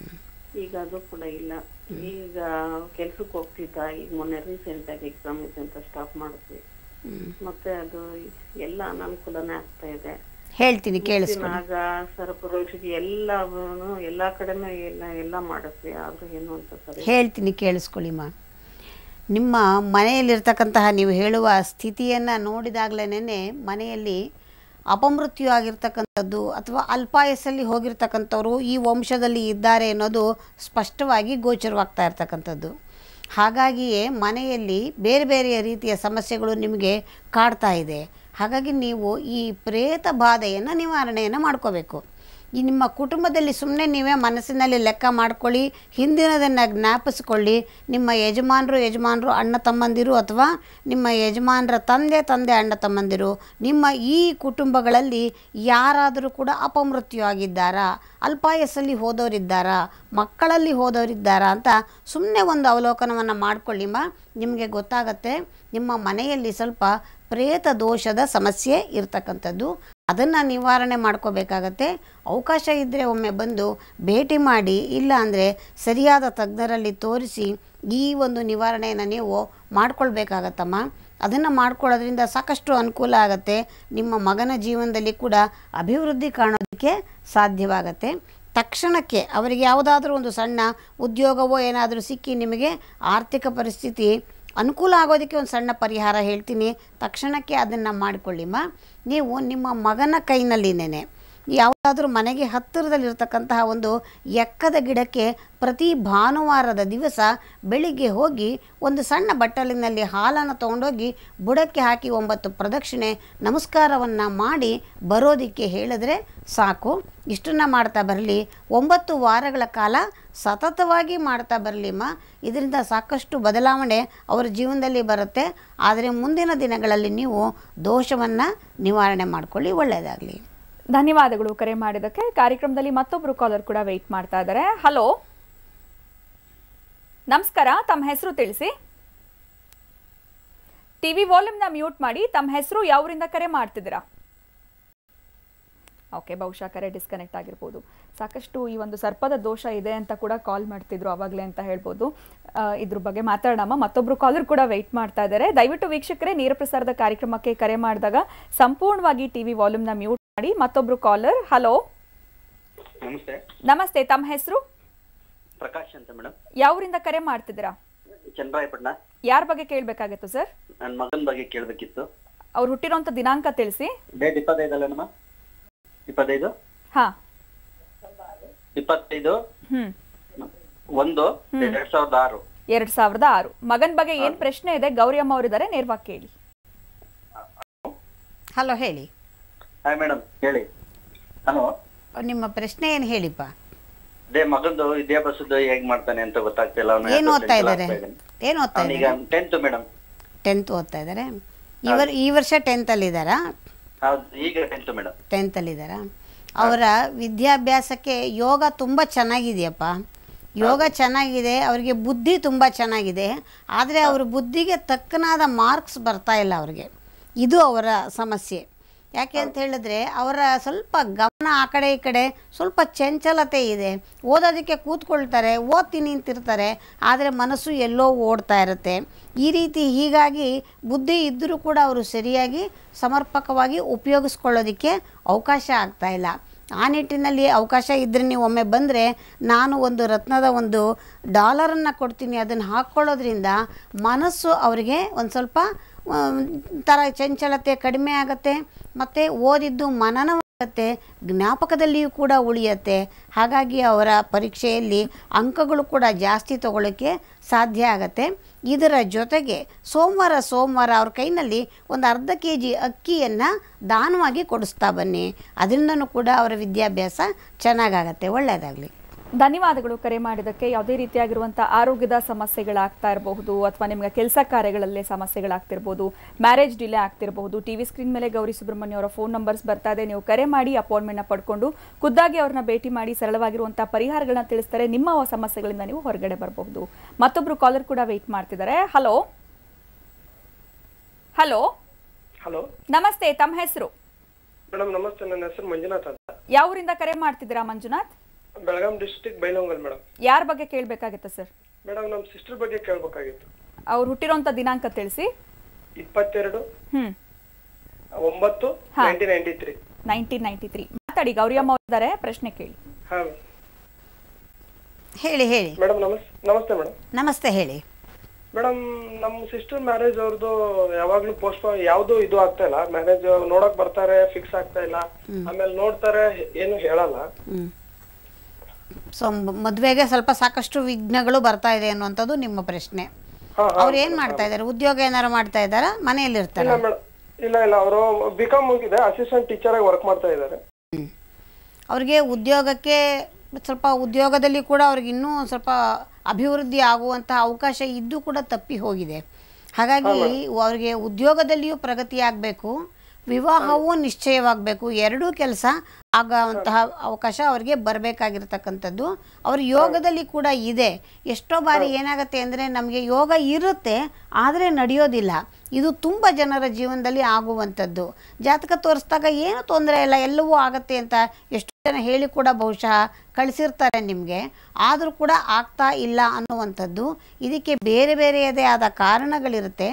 ಈಗ ಅದು ಕೂಡ ಇಲ್ಲ ಈಗ ಕೆಲ್ಸಕ್ಕೆ ಹೋಗ್ತಿದ್ದ ಈಗ ಮೊನ್ನೆ ರೀಸೆಂಟ್ ಆಗಿ ಎಕ್ಸಾಮ್ ಇದೆ ಅಂತ ಸ್ಟಾಪ್ ಮಾಡಿದ್ವಿ ಮತ್ತೆ ಅದು ಎಲ್ಲ ಅನಾನುಕೂಲನೇ ಆಗ್ತಾ ಇದೆ ಹೇಳ್ತೀನಿ ಕೇಳಿಸ್ಕೊಳ್ಳಿ ಆಗ ಸರಪುರೋಷಿಗೆ ಎಲ್ಲವನ್ನು ಎಲ್ಲಾ ಕಡೆನೂ ಎಲ್ಲ ಎಲ್ಲ ಮಾಡಿದ್ವಿ ಆದ್ರೂ ಏನು ಅಂತ ಸರಿ ಹೇಳ್ತೀನಿ ಕೇಳಿಸ್ಕೊಳ್ಳಿಮ್ಮ ನಿಮ್ಮ ಮನೆಯಲ್ಲಿರ್ತಕ್ಕಂತಹ ನೀವು ಹೇಳುವ ಸ್ಥಿತಿಯನ್ನು ನೋಡಿದಾಗಲೇ ಮನೆಯಲ್ಲಿ ಅಪಮೃತ್ಯು ಆಗಿರ್ತಕ್ಕಂಥದ್ದು ಅಥವಾ ಅಲ್ಪಾಯಸ್ಸಲ್ಲಿ ಹೋಗಿರ್ತಕ್ಕಂಥವ್ರು ಈ ವಂಶದಲ್ಲಿ ಇದ್ದಾರೆ ಅನ್ನೋದು ಸ್ಪಷ್ಟವಾಗಿ ಗೋಚರವಾಗ್ತಾ ಇರ್ತಕ್ಕಂಥದ್ದು ಹಾಗಾಗಿಯೇ ಮನೆಯಲ್ಲಿ ಬೇರೆ ಬೇರೆಯ ರೀತಿಯ ಸಮಸ್ಯೆಗಳು ನಿಮಗೆ ಕಾಡ್ತಾ ಇದೆ ಹಾಗಾಗಿ ನೀವು ಈ ಪ್ರೇತ ಬಾಧೆಯನ್ನು ನಿವಾರಣೆಯನ್ನು ಮಾಡ್ಕೋಬೇಕು ಈ ನಿಮ್ಮ ಕುಟುಂಬದಲ್ಲಿ ಸುಮ್ಮನೆ ನೀವೇ ಮನಸ್ಸಿನಲ್ಲಿ ಲೆಕ್ಕ ಮಾಡ್ಕೊಳ್ಳಿ ಹಿಂದಿನದನ್ನು ಜ್ಞಾಪಿಸ್ಕೊಳ್ಳಿ ನಿಮ್ಮ ಯಜಮಾನರು ಯಜಮಾನರು ಅಣ್ಣ ತಮ್ಮಂದಿರು ಅಥವಾ ನಿಮ್ಮ ಯಜಮಾನರ ತಂದೆ ತಂದೆ ಅಣ್ಣ ತಮ್ಮಂದಿರು ನಿಮ್ಮ ಈ ಕುಟುಂಬಗಳಲ್ಲಿ ಯಾರಾದರೂ ಕೂಡ ಅಪಮೃತ್ಯು ಆಗಿದ್ದಾರಾ ಅಲ್ಪಾಯಸ್ಸಲ್ಲಿ ಹೋದವರಿದ್ದಾರಾ ಮಕ್ಕಳಲ್ಲಿ ಹೋದವರಿದ್ದಾರಾ ಅಂತ ಸುಮ್ಮನೆ ಒಂದು ಅವಲೋಕನವನ್ನು ಮಾಡ್ಕೊಳ್ಳಿಮ್ಮ ನಿಮಗೆ ಗೊತ್ತಾಗತ್ತೆ ನಿಮ್ಮ ಮನೆಯಲ್ಲಿ ಸ್ವಲ್ಪ ಪ್ರೇತ ದೋಷದ ಸಮಸ್ಯೆ ಇರ್ತಕ್ಕಂಥದ್ದು ಅದನ್ನು ನಿವಾರಣೆ ಮಾಡ್ಕೋಬೇಕಾಗತ್ತೆ ಅವಕಾಶ ಇದ್ದರೆ ಒಮ್ಮೆ ಬಂದು ಭೇಟಿ ಮಾಡಿ ಇಲ್ಲ ಅಂದರೆ ಸರಿಯಾದ ತಜ್ಞರಲ್ಲಿ ತೋರಿಸಿ ಈ ಒಂದು ನಿವಾರಣೆಯನ್ನು ನೀವು ಮಾಡ್ಕೊಳ್ಬೇಕಾಗತ್ತಮ್ಮ ಅದನ್ನು ಮಾಡ್ಕೊಳ್ಳೋದ್ರಿಂದ ಸಾಕಷ್ಟು ಅನುಕೂಲ ಆಗುತ್ತೆ ನಿಮ್ಮ ಮಗನ ಜೀವನದಲ್ಲಿ ಕೂಡ ಅಭಿವೃದ್ಧಿ ಕಾಣೋದಕ್ಕೆ ಸಾಧ್ಯವಾಗತ್ತೆ ತಕ್ಷಣಕ್ಕೆ ಅವರಿಗೆ ಯಾವುದಾದ್ರೂ ಒಂದು ಸಣ್ಣ ಉದ್ಯೋಗವೋ ಏನಾದರೂ ಸಿಕ್ಕಿ ನಿಮಗೆ ಆರ್ಥಿಕ ಪರಿಸ್ಥಿತಿ ಅನುಕೂಲ ಆಗೋದಕ್ಕೆ ಒಂದು ಸಣ್ಣ ಪರಿಹಾರ ಹೇಳ್ತೀನಿ ತಕ್ಷಣಕ್ಕೆ ಅದನ್ನು ಮಾಡಿಕೊಳ್ಳಿಮ್ಮ ನೀವು ನಿಮ್ಮ ಮಗನ ಕೈನಲ್ಲಿನೇನೆ ಯಾವುದಾದ್ರೂ ಮನೆಗೆ ಹತ್ತಿರದಲ್ಲಿರ್ತಕ್ಕಂತಹ ಒಂದು ಎಕ್ಕದ ಗಿಡಕ್ಕೆ ಪ್ರತಿ ಭಾನುವಾರದ ದಿವಸ ಬೆಳಿಗ್ಗೆ ಹೋಗಿ ಒಂದು ಸಣ್ಣ ಬಟ್ಟಲಿನಲ್ಲಿ ಹಾಲನ್ನು ತೊಗೊಂಡೋಗಿ ಬುಡಕ್ಕೆ ಹಾಕಿ ಒಂಬತ್ತು ಪ್ರದಕ್ಷಿಣೆ ನಮಸ್ಕಾರವನ್ನು ಮಾಡಿ ಬರೋದಕ್ಕೆ ಹೇಳಿದ್ರೆ ಸಾಕು ಇಷ್ಟನ್ನು ಮಾಡ್ತಾ ಬರಲಿ ಒಂಬತ್ತು ವಾರಗಳ ಕಾಲ ಸತತವಾಗಿ ಮಾಡ್ತಾ ಬರಲಿಮ್ಮ ಇದರಿಂದ ಸಾಕಷ್ಟು ಬದಲಾವಣೆ ಅವರ ಜೀವನದಲ್ಲಿ ಬರುತ್ತೆ ಆದರೆ ಮುಂದಿನ ದಿನಗಳಲ್ಲಿ ನೀವು ದೋಷವನ್ನು ನಿವಾರಣೆ ಮಾಡಿಕೊಳ್ಳಿ ಒಳ್ಳೆಯದಾಗಲಿ ಧನ್ಯವಾದಗಳು ಕರೆ ಮಾಡಿದ್ದಕ್ಕೆ ಕಾರ್ಯಕ್ರಮದಲ್ಲಿ ಮತ್ತೊಬ್ರು ಕಾಲರ್ ಕೂಡ ವೆಯ್ಟ್ ಮಾಡ್ತಾ ಇದ್ದಾರೆ ಹಲೋ ನಮಸ್ಕಾರ ತಮ್ಮ ಹೆಸರು ತಿಳಿಸಿ ಟಿವಿ ವಾಲ್ಯೂಮ್ನ ಮ್ಯೂಟ್ ಮಾಡಿ ತಮ್ಮ ಹೆಸರು ಯಾವರಿಂದ ಕರೆ ಮಾಡ್ತಿದ್ದೀರಾ ಓಕೆ ಬಹುಶಃ ಕರೆ ಡಿಸ್ಕನೆಕ್ಟ್ ಆಗಿರ್ಬೋದು ಸಾಕಷ್ಟು ಈ ಒಂದು ಸರ್ಪದ ದೋಷ ಇದೆ ಅಂತ ಕೂಡ ಕಾಲ್ ಮಾಡ್ತಿದ್ರು ಅವಾಗಲೇ ಅಂತ ಹೇಳ್ಬೋದು ಆ, ಇದ್ರ ಬಗ್ಗೆ ಮಾತಾಡೋಣ ಮತ್ತೊಬ್ರು ಕಾಲರ್ ಕೂಡ ವೆಯ್ಟ್ ಮಾಡ್ತಾ ಇದ್ದಾರೆ ದಯವಿಟ್ಟು ವೀಕ್ಷಕರೇ ನೇರ ಪ್ರಸಾರದ ಕಾರ್ಯಕ್ರಮಕ್ಕೆ ಕರೆ ಮಾಡಿದಾಗ ಸಂಪೂರ್ಣವಾಗಿ ಟಿವಿ ವಾಲ್ಯೂಮ್ನ ಮ್ಯೂಟ್ ಮಾಡಿ ಮತ್ತೊಬ್ರು ಕಾಲರ್ ಹಲೋ ನಮಸ್ತೆ ನಮಸ್ತೆ ತಮ್ಮ ಹೆಸರು ಪ್ರಕಾಶ್ ಅಂತ ಮೇಡಮ್ ಯಾವರಿಂದ ಕರೆ ಮಾಡ್ತಿದ್ದೀರಾ ಚನ್ನರಾಯಪಟ್ಟಣ ಯಾರ ಬಗ್ಗೆ ಕೇಳಬೇಕಾಗಿತ್ತು ಸರ್ ನನ್ನ ಮಗನ ಬಗ್ಗೆ ಕೇಳಬೇಕಿತ್ತು ಅವ್ರು ಹುಟ್ಟಿರೋಂಥ ದಿನಾಂಕ ತಿಳಿಸಿ ಡೇಟ್ ಇಪ್ಪತ್ತೈದಲ್ಲ ನಮ್ಮ ಇಪ್ಪತ್ತೈದು ಹಾ ಇಪ್ಪತ್ತೈದು ಹ್ಮ್ ಒಂದು ಎರಡ್ ಸಾವಿರದ ಆರು ಎರಡ್ ಸಾವಿರದ ಆರು ಮಗನ ಬಗ್ಗೆ ಏನ್ ಪ್ರಶ್ನೆ ಇದೆ ಗೌರಿ ಅಮ್ಮ ಅವರಿದ್ದಾರೆ ನೇರವಾಗಿ ಕೇಳಿ ಹಲೋ ಹೇಳಿ ಹಾಯ್ ಮೇಡಮ್ ಹೇಳಿ ಹಲೋ ನಿಮ್ಮ ಪ್ರಶ್ನೆ ಏನು ಹೇಳಿಪ್ಪ ಅದೇ ಮಗಂದು ವಿದ್ಯಾಭ್ಯಾಸದ್ದು ಹೇಗ್ ಮಾಡ್ತಾನೆ ಅಂತ ಗೊತ್ತಾಗ್ತಿಲ್ಲ ಅವ್ನು ಏನು ಯಾಕೋ ಓದ್ತಾ tenth ಇದ್ದಾರೆ ಆಗ್ತಾ ಇದ್ದಾನೆ. ಏನು ಓದ್ತಾ ಅವ್ನೀಗ ಇದ್ದಾರೆ ಟೆಂತ್ ಮೇಡಮ್ ಟೆಂತ್ ಓದ್ತಾ ಇದ್ದಾರೆ ಈ ವರ್ ಈ ವರ್ಷ ಟೆಂತಲ್ಲಿದ್ದಾರಾ ಹೌದು ಈಗ ಟೆಂತ್ ಮೇಡಮ್ ಟೆಂತಲ್ಲಿದ್ದಾರಾ ಅವರ ವಿದ್ಯಾಭ್ಯಾಸಕ್ಕೆ ಯೋಗ ತುಂಬ ಚೆನ್ನಾಗಿದೆಯಪ್ಪ ಯೋಗ ಚೆನ್ನಾಗಿದೆ ಅವರಿಗೆ ಬುದ್ಧಿ ತುಂಬ ಚೆನ್ನಾಗಿದೆ ಆದರೆ ಅವ್ರ ಬುದ್ಧಿಗೆ ತಕ್ಕನಾದ ಮಾರ್ಕ್ಸ್ ಬರ್ತಾ ಇಲ್ಲ ಅವ್ರಿಗೆ ಇದು ಅವರ ಸಮಸ್ಯೆ ಯಾಕೆ ಅಂತ ಹೇಳಿದ್ರೆ ಅವರ ಸ್ವಲ್ಪ ಗಮನ ಆ ಕಡೆ ಈ ಕಡೆ ಸ್ವಲ್ಪ ಚಂಚಲತೆ ಇದೆ ಓದೋದಕ್ಕೆ ಕೂತ್ಕೊಳ್ತಾರೆ ಓದ್ತೀನಿ ಅಂತಿರ್ತಾರೆ ಆದರೆ ಮನಸ್ಸು ಎಲ್ಲೋ ಓಡ್ತಾ ಇರುತ್ತೆ ಈ ರೀತಿ ಹೀಗಾಗಿ ಬುದ್ಧಿ ಇದ್ದರೂ ಕೂಡ ಅವರು ಸರಿಯಾಗಿ ಸಮರ್ಪಕವಾಗಿ ಉಪಯೋಗಿಸ್ಕೊಳ್ಳೋದಕ್ಕೆ ಅವಕಾಶ ಆಗ್ತಾ ಇಲ್ಲ ಆ ನಿಟ್ಟಿನಲ್ಲಿ ಅವಕಾಶ ಇದ್ದರೆ ನೀವು ಒಮ್ಮೆ ಬಂದರೆ ನಾನು ಒಂದು ರತ್ನದ ಒಂದು ಡಾಲರನ್ನು ಕೊಡ್ತೀನಿ ಅದನ್ನು ಹಾಕ್ಕೊಳ್ಳೋದ್ರಿಂದ ಮನಸ್ಸು ಅವರಿಗೆ ಒಂದು ಸ್ವಲ್ಪ ಆಮ್, ಥರ ಚಂಚಲತೆ ಕಡಿಮೆ ಆಗುತ್ತೆ ಮತ್ತು ಓದಿದ್ದು ಮನನವಾಗುತ್ತೆ ಜ್ಞಾಪಕದಲ್ಲಿಯೂ ಕೂಡ ಉಳಿಯುತ್ತೆ ಹಾಗಾಗಿ ಅವರ ಪರೀಕ್ಷೆಯಲ್ಲಿ ಅಂಕಗಳು ಕೂಡ ಜಾಸ್ತಿ ತಗೊಳ್ಳೋಕ್ಕೆ ಸಾಧ್ಯ ಆಗುತ್ತೆ ಇದರ ಜೊತೆಗೆ ಸೋಮವಾರ ಸೋಮವಾರ ಅವ್ರ ಕೈನಲ್ಲಿ ಒಂದು ಅರ್ಧ ಕೆ ಜಿ ಅಕ್ಕಿಯನ್ನು ದಾನವಾಗಿ ಕೊಡಿಸ್ತಾ ಬನ್ನಿ ಅದರಿಂದನೂ ಕೂಡ ಅವರ ವಿದ್ಯಾಭ್ಯಾಸ ಚೆನ್ನಾಗಾಗತ್ತೆ ಒಳ್ಳೆಯದಾಗಲಿ ಧನ್ಯವಾದಗಳು ಕರೆ ಮಾಡಿದ್ದಕ್ಕೆ ಯಾವುದೇ ರೀತಿಯಾಗಿರುವಂಥ ಆರೋಗ್ಯದ ಸಮಸ್ಯೆಗಳಾಗ್ತಾ ಇರಬಹುದು ಅಥವಾ ನಿಮಗೆ ಕೆಲಸ ಕಾರ್ಯಗಳಲ್ಲೇ ಸಮಸ್ಯೆಗಳಾಗ್ತಿರ್ಬೋದು ಮ್ಯಾರೇಜ್ ಡಿಲೇ ಆಗ್ತಿರಬಹುದು ಟಿವಿ ಸ್ಕ್ರೀನ್ ಮೇಲೆ ಗೌರಿ ಸುಬ್ರಹ್ಮಣ್ಯ ಅವರ ಫೋನ್ ನಂಬರ್ಸ್ ಬರ್ತಾ ಇದೆ ನೀವು ಕರೆ ಮಾಡಿ ಅಪಾಯಿಂಟ್ಮೆಂಟ್ನ ಪಡ್ಕೊಂಡು ಖುದ್ದಾಗಿ ಅವ್ರನ್ನ ಭೇಟಿ ಮಾಡಿ ಸರಳವಾಗಿರುವಂಥ ಪರಿಹಾರಗಳನ್ನ ತಿಳಿಸ್ತಾರೆ ನಿಮ್ಮ ಸಮಸ್ಯೆಗಳಿಂದ ನೀವು ಹೊರಗಡೆ ಬರಬಹುದು ಮತ್ತೊಬ್ರು ಕಾಲರ್ ಕೂಡ ವೆಯ್ಟ್ ಮಾಡ್ತಿದ್ದಾರೆ ಹಲೋ ಹಲೋ ಹಲೋ ನಮಸ್ತೆ ತಮ್ಮ ಹೆಸರು ಮೇಡಮ್ ನಮಸ್ತೆ ನನ್ನ ಹೆಸರು ಮಂಜುನಾಥ್ ಅಂತ ಯಾವ ಊರಿಂದ ಕರೆ ಮಾಡ್ತಿದ್ದೀರಾ ಮಂಜುನಾಥ್ ಬೆಳಗಾಂ ಡಿಸ್ಟಿಕ್ ಬೈಲಹೊಂಗಲ್ ಮೇಡಮ್ ಯಾರ ಬಗ್ಗೆ ಕೇಳಬೇಕಾಗಿತ್ತು ಸರ್ ಮೇಡಮ್ ನಮ್ಮ ಸಿಸ್ಟರ್ ಬಗ್ಗೆ ಕೇಳಬೇಕಾಗಿತ್ತು ಅವ್ರು ಹುಟ್ಟಿರೋಂಥ ದಿನಾಂಕ ತಿಳಿಸಿ ಇಪ್ಪತ್ತೆರಡು ಹ್ಮ್ ಒಂಬತ್ತು ಹಾ. Nineteen ninety three nineteen ninety three ಮಾತಾಡಿ ಗೌರಿಯಮ್ಮ ಇದ್ದಾರೆ ಪ್ರಶ್ನೆ ಕೇಳಿ ಹಾ ಹೇಳಿ ಹೇಳಿ ಮೇಡಮ್ ನಮಸ್ ನಮಸ್ತೆ ಮೇಡಮ್ ನಮಸ್ತೆ ಹೇಳಿ ಮೇಡಮ್ ನಮ್ಮ ಸಿಸ್ಟರ್ ಮ್ಯಾರೇಜ್ ಅವ್ರದ್ದು ಯಾವಾಗ್ಲೂ ಪೋಸ್ಟ್ಪೋನ್ ಯಾವ್ದು ಇದು ಆಗ್ತಾ ಇಲ್ಲ ಮ್ಯಾರೇಜ್ ನೋಡಕ್ ಬರ್ತಾರೆ ಫಿಕ್ಸ್ ಆಗ್ತಾ ಇಲ್ಲ ಆಮೇಲೆ ನೋಡ್ತಾರೆ ಏನು ಹೇಳಲ್ಲ ಹ್ಞೂ ಸೊ ಮದುವೆಗೆ ಸ್ವಲ್ಪ ಸಾಕಷ್ಟು ವಿಘ್ನಗಳು ಬರ್ತಾ ಇದೆ ಅನ್ನುವಂಥದ್ದು ನಿಮ್ಮ ಪ್ರಶ್ನೆ ಹಾ, ಹಾ, ಅವ್ರು ಏನು ಮಾಡ್ತಾ ಇದ್ದಾರೆ ಉದ್ಯೋಗ ಏನಾರು ಮಾಡ್ತಾ ಇದ್ದಾರಾ ಮನೆಯಲ್ಲಿ ಇರ್ತಾರ ಇಲ್ಲ ಮೇಡಮ್ ಇಲ್ಲ ಇಲ್ಲ ಅವರು ಬಿಕಾಮ್ ಮುಗಿದೆ ಅಸಿಸ್ಟೆಂಟ್ ಟೀಚರ್ ಆಗಿ ವರ್ಕ್ ಮಾಡ್ತಾ ಇದ್ದಾರೆ ಅವ್ರಿಗೆ ಉದ್ಯೋಗಕ್ಕೆ ಸ್ವಲ್ಪ ಉದ್ಯೋಗದಲ್ಲಿ ಕೂಡ ಅವ್ರಿಗೆ ಇನ್ನೂ ಒಂದ್ ಸ್ವಲ್ಪ ಅಭಿವೃದ್ಧಿ ಆಗುವಂತಹ ಅವಕಾಶ ಇದ್ದು ಕೂಡ ತಪ್ಪಿ ಹೋಗಿದೆ ಹಾಗಾಗಿ ಅವ್ರಿಗೆ ಉದ್ಯೋಗದಲ್ಲಿಯೂ ಪ್ರಗತಿ ಆಗಬೇಕು ವಿವಾಹವೂ ನಿಶ್ಚಯವಾಗಬೇಕು ಎರಡೂ ಕೆಲಸ ಆಗುವಂತಹ ಅವಕಾಶ ಅವರಿಗೆ ಬರಬೇಕಾಗಿರ್ತಕ್ಕಂಥದ್ದು ಅವ್ರ ಯೋಗದಲ್ಲಿ ಕೂಡ ಇದೆ ಎಷ್ಟೋ ಬಾರಿ ಏನಾಗುತ್ತೆ ಅಂದರೆ ನಮಗೆ ಯೋಗ ಇರುತ್ತೆ ಆದರೆ ನಡೆಯೋದಿಲ್ಲ ಇದು ತುಂಬ ಜನರ ಜೀವನದಲ್ಲಿ ಆಗುವಂಥದ್ದು ಜಾತಕ ತೋರಿಸಿದಾಗ ಏನು ತೊಂದರೆ ಇಲ್ಲ ಎಲ್ಲವೂ ಆಗತ್ತೆ ಅಂತ ಎಷ್ಟು ಜನ ಹೇಳಿ ಕೂಡ ಬಹುಶಃ ಕಳಿಸಿರ್ತಾರೆ ನಿಮಗೆ ಆದರೂ ಕೂಡ ಆಗ್ತಾ ಇಲ್ಲ ಅನ್ನುವಂಥದ್ದು ಇದಕ್ಕೆ ಬೇರೆ ಬೇರೆಯದೇ ಆದ ಕಾರಣಗಳಿರುತ್ತೆ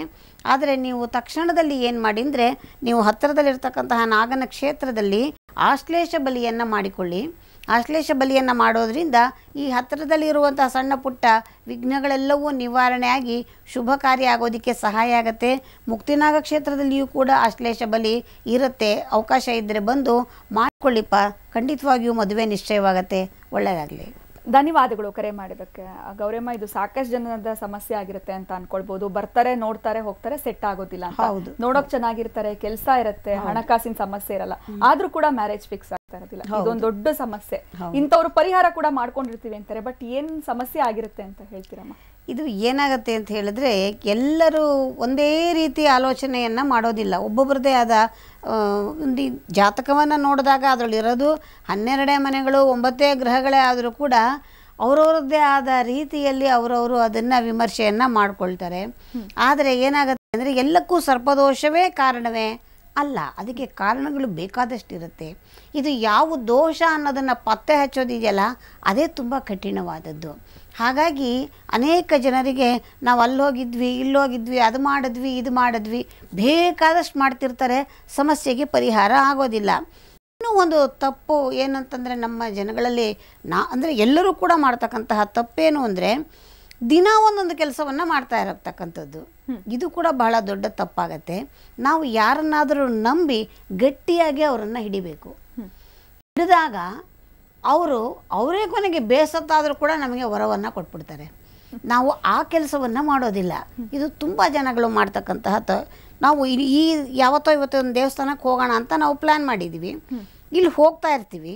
ಆದರೆ ನೀವು ತಕ್ಷಣದಲ್ಲಿ ಏನು ಮಾಡಿ ಅಂದರೆ ನೀವು ಹತ್ತಿರದಲ್ಲಿರ್ತಕ್ಕಂತಹ ನಾಗನ ಕ್ಷೇತ್ರದಲ್ಲಿ ಆಶ್ಲೇಷ ಬಲಿಯನ್ನು ಮಾಡಿಕೊಳ್ಳಿ ಆಶ್ಲೇಷ ಬಲಿಯನ್ನು ಮಾಡೋದ್ರಿಂದ ಈ ಹತ್ತಿರದಲ್ಲಿರುವಂತಹ ಸಣ್ಣ ಪುಟ್ಟ ವಿಘ್ನಗಳೆಲ್ಲವೂ ನಿವಾರಣೆಯಾಗಿ ಶುಭ ಕಾರ್ಯ ಆಗೋದಕ್ಕೆ ಸಹಾಯ ಆಗುತ್ತೆ ಮುಕ್ತಿನಾಗ ಕ್ಷೇತ್ರದಲ್ಲಿಯೂ ಕೂಡ ಆಶ್ಲೇಷ ಬಲಿ ಇರುತ್ತೆ ಅವಕಾಶ ಇದ್ದರೆ ಬಂದು ಮಾಡಿಕೊಳ್ಳಿಪ್ಪ ಖಂಡಿತವಾಗಿಯೂ ಮದುವೆ ನಿಶ್ಚಯವಾಗತ್ತೆ ಒಳ್ಳೆಯದಾಗಲಿ ಧನ್ಯವಾದಗಳು ಕರೆ ಮಾಡಿದ್ದಕ್ಕೆ ಆ, ಗೌರಮ್ಮ ಇದು ಸಾಕಷ್ಟು ಜನದ ಸಮಸ್ಯೆ ಆಗಿರುತ್ತೆ ಅಂತ ಅನ್ಕೊಳ್ಬಹುದು ಬರ್ತಾರೆ ನೋಡ್ತಾರೆ ಹೋಗ್ತಾರೆ ಸೆಟ್ ಆಗೋದಿಲ್ಲ ಅಂತ ಹೌದು. ನೋಡೋಕ್ ಚೆನ್ನಾಗಿರ್ತಾರೆ ಕೆಲಸ ಇರುತ್ತೆ ಹಣಕಾಸಿನ ಸಮಸ್ಯೆ ಇರಲ್ಲ ಆದ್ರೂ ಕೂಡ ಮ್ಯಾರೇಜ್ ಫಿಕ್ಸ್ ಆಗ್ತಾ ಇರೋದಿಲ್ಲ ಇದೊಂದು ದೊಡ್ಡ ಸಮಸ್ಯೆ ಇಂಥವ್ರು ಪರಿಹಾರ ಕೂಡ ಮಾಡ್ಕೊಂಡಿರ್ತೀವಿ ಅಂತಾರೆ ಬಟ್ ಏನ್ ಸಮಸ್ಯೆ ಆಗಿರುತ್ತೆ ಅಂತ ಹೇಳ್ತೀರಮ್ಮ ಇದು ಏನಾಗುತ್ತೆ ಅಂತ ಹೇಳಿದ್ರೆ ಎಲ್ಲರೂ ಒಂದೇ ರೀತಿ ಆಲೋಚನೆಯನ್ನು ಮಾಡೋದಿಲ್ಲ ಒಬ್ಬೊಬ್ಬರದೇ ಆದ ಆ, ಒಂದು ಈ ಜಾತಕವನ್ನು ನೋಡಿದಾಗ ಅದರಲ್ಲಿರೋದು ಹನ್ನೆರಡೇ ಮನೆಗಳು ಒಂಬತ್ತೇ ಗ್ರಹಗಳೇ ಆದರೂ ಕೂಡ ಅವರವ್ರದ್ದೇ ಆದ ರೀತಿಯಲ್ಲಿ ಅವರವರು ಅದನ್ನು ವಿಮರ್ಶೆಯನ್ನು ಮಾಡ್ಕೊಳ್ತಾರೆ ಆದರೆ ಏನಾಗುತ್ತೆ ಅಂದರೆ ಎಲ್ಲಕ್ಕೂ ಸರ್ಪದೋಷವೇ ಕಾರಣವೇ ಅಲ್ಲ ಅದಕ್ಕೆ ಕಾರಣಗಳು ಬೇಕಾದಷ್ಟಿರುತ್ತೆ ಇದು ಯಾವ ದೋಷ ಅನ್ನೋದನ್ನು ಪತ್ತೆ ಹಚ್ಚೋದಿದೆಯಲ್ಲ ಅದೇ ತುಂಬ ಕಠಿಣವಾದದ್ದು ಹಾಗಾಗಿ ಅನೇಕ ಜನರಿಗೆ ನಾವು ಅಲ್ಲಿ ಹೋಗಿದ್ವಿ ಇಲ್ಲಿ ಹೋಗಿದ್ವಿ ಅದು ಮಾಡಿದ್ವಿ ಇದು ಮಾಡಿದ್ವಿ ಬೇಕಾದಷ್ಟು ಮಾಡ್ತಿರ್ತಾರೆ ಸಮಸ್ಯೆಗೆ ಪರಿಹಾರ ಆಗೋದಿಲ್ಲ ಇನ್ನೂ ಒಂದು ತಪ್ಪು ಏನಂತಂದರೆ ನಮ್ಮ ಜನಗಳಲ್ಲಿ ನಾ ಅಂದರೆ ಎಲ್ಲರೂ ಕೂಡ ಮಾಡ್ತಕ್ಕಂತಹ ತಪ್ಪೇನು ಅಂದರೆ ದಿನ ಒಂದೊಂದು ಕೆಲಸವನ್ನು ಮಾಡ್ತಾ ಇರತಕ್ಕಂಥದ್ದು ಇದು ಕೂಡ ಬಹಳ ದೊಡ್ಡ ತಪ್ಪಾಗತ್ತೆ ನಾವು ಯಾರನ್ನಾದರೂ ನಂಬಿ ಗಟ್ಟಿಯಾಗಿ ಅವರನ್ನು ಹಿಡಿಬೇಕು ಹಿಡಿದಾಗ ಅವರು ಅವರೇ ಕೊನೆಗೆ ಬೇಸತ್ತಾದರೂ ಕೂಡ ನಮಗೆ ವರವನ್ನು ಕೊಟ್ಬಿಡ್ತಾರೆ ನಾವು ಆ ಕೆಲಸವನ್ನು ಮಾಡೋದಿಲ್ಲ ಇದು ತುಂಬ ಜನಗಳು ಮಾಡ್ತಕ್ಕಂತಹ ತ ನಾವು ಇಲ್ಲಿ ಈ ಯಾವತ್ತೋ ಇವತ್ತೋ ಒಂದು ದೇವಸ್ಥಾನಕ್ಕೆ ಹೋಗೋಣ ಅಂತ ನಾವು ಪ್ಲ್ಯಾನ್ ಮಾಡಿದ್ದೀವಿ ಇಲ್ಲಿ ಹೋಗ್ತಾ ಇರ್ತೀವಿ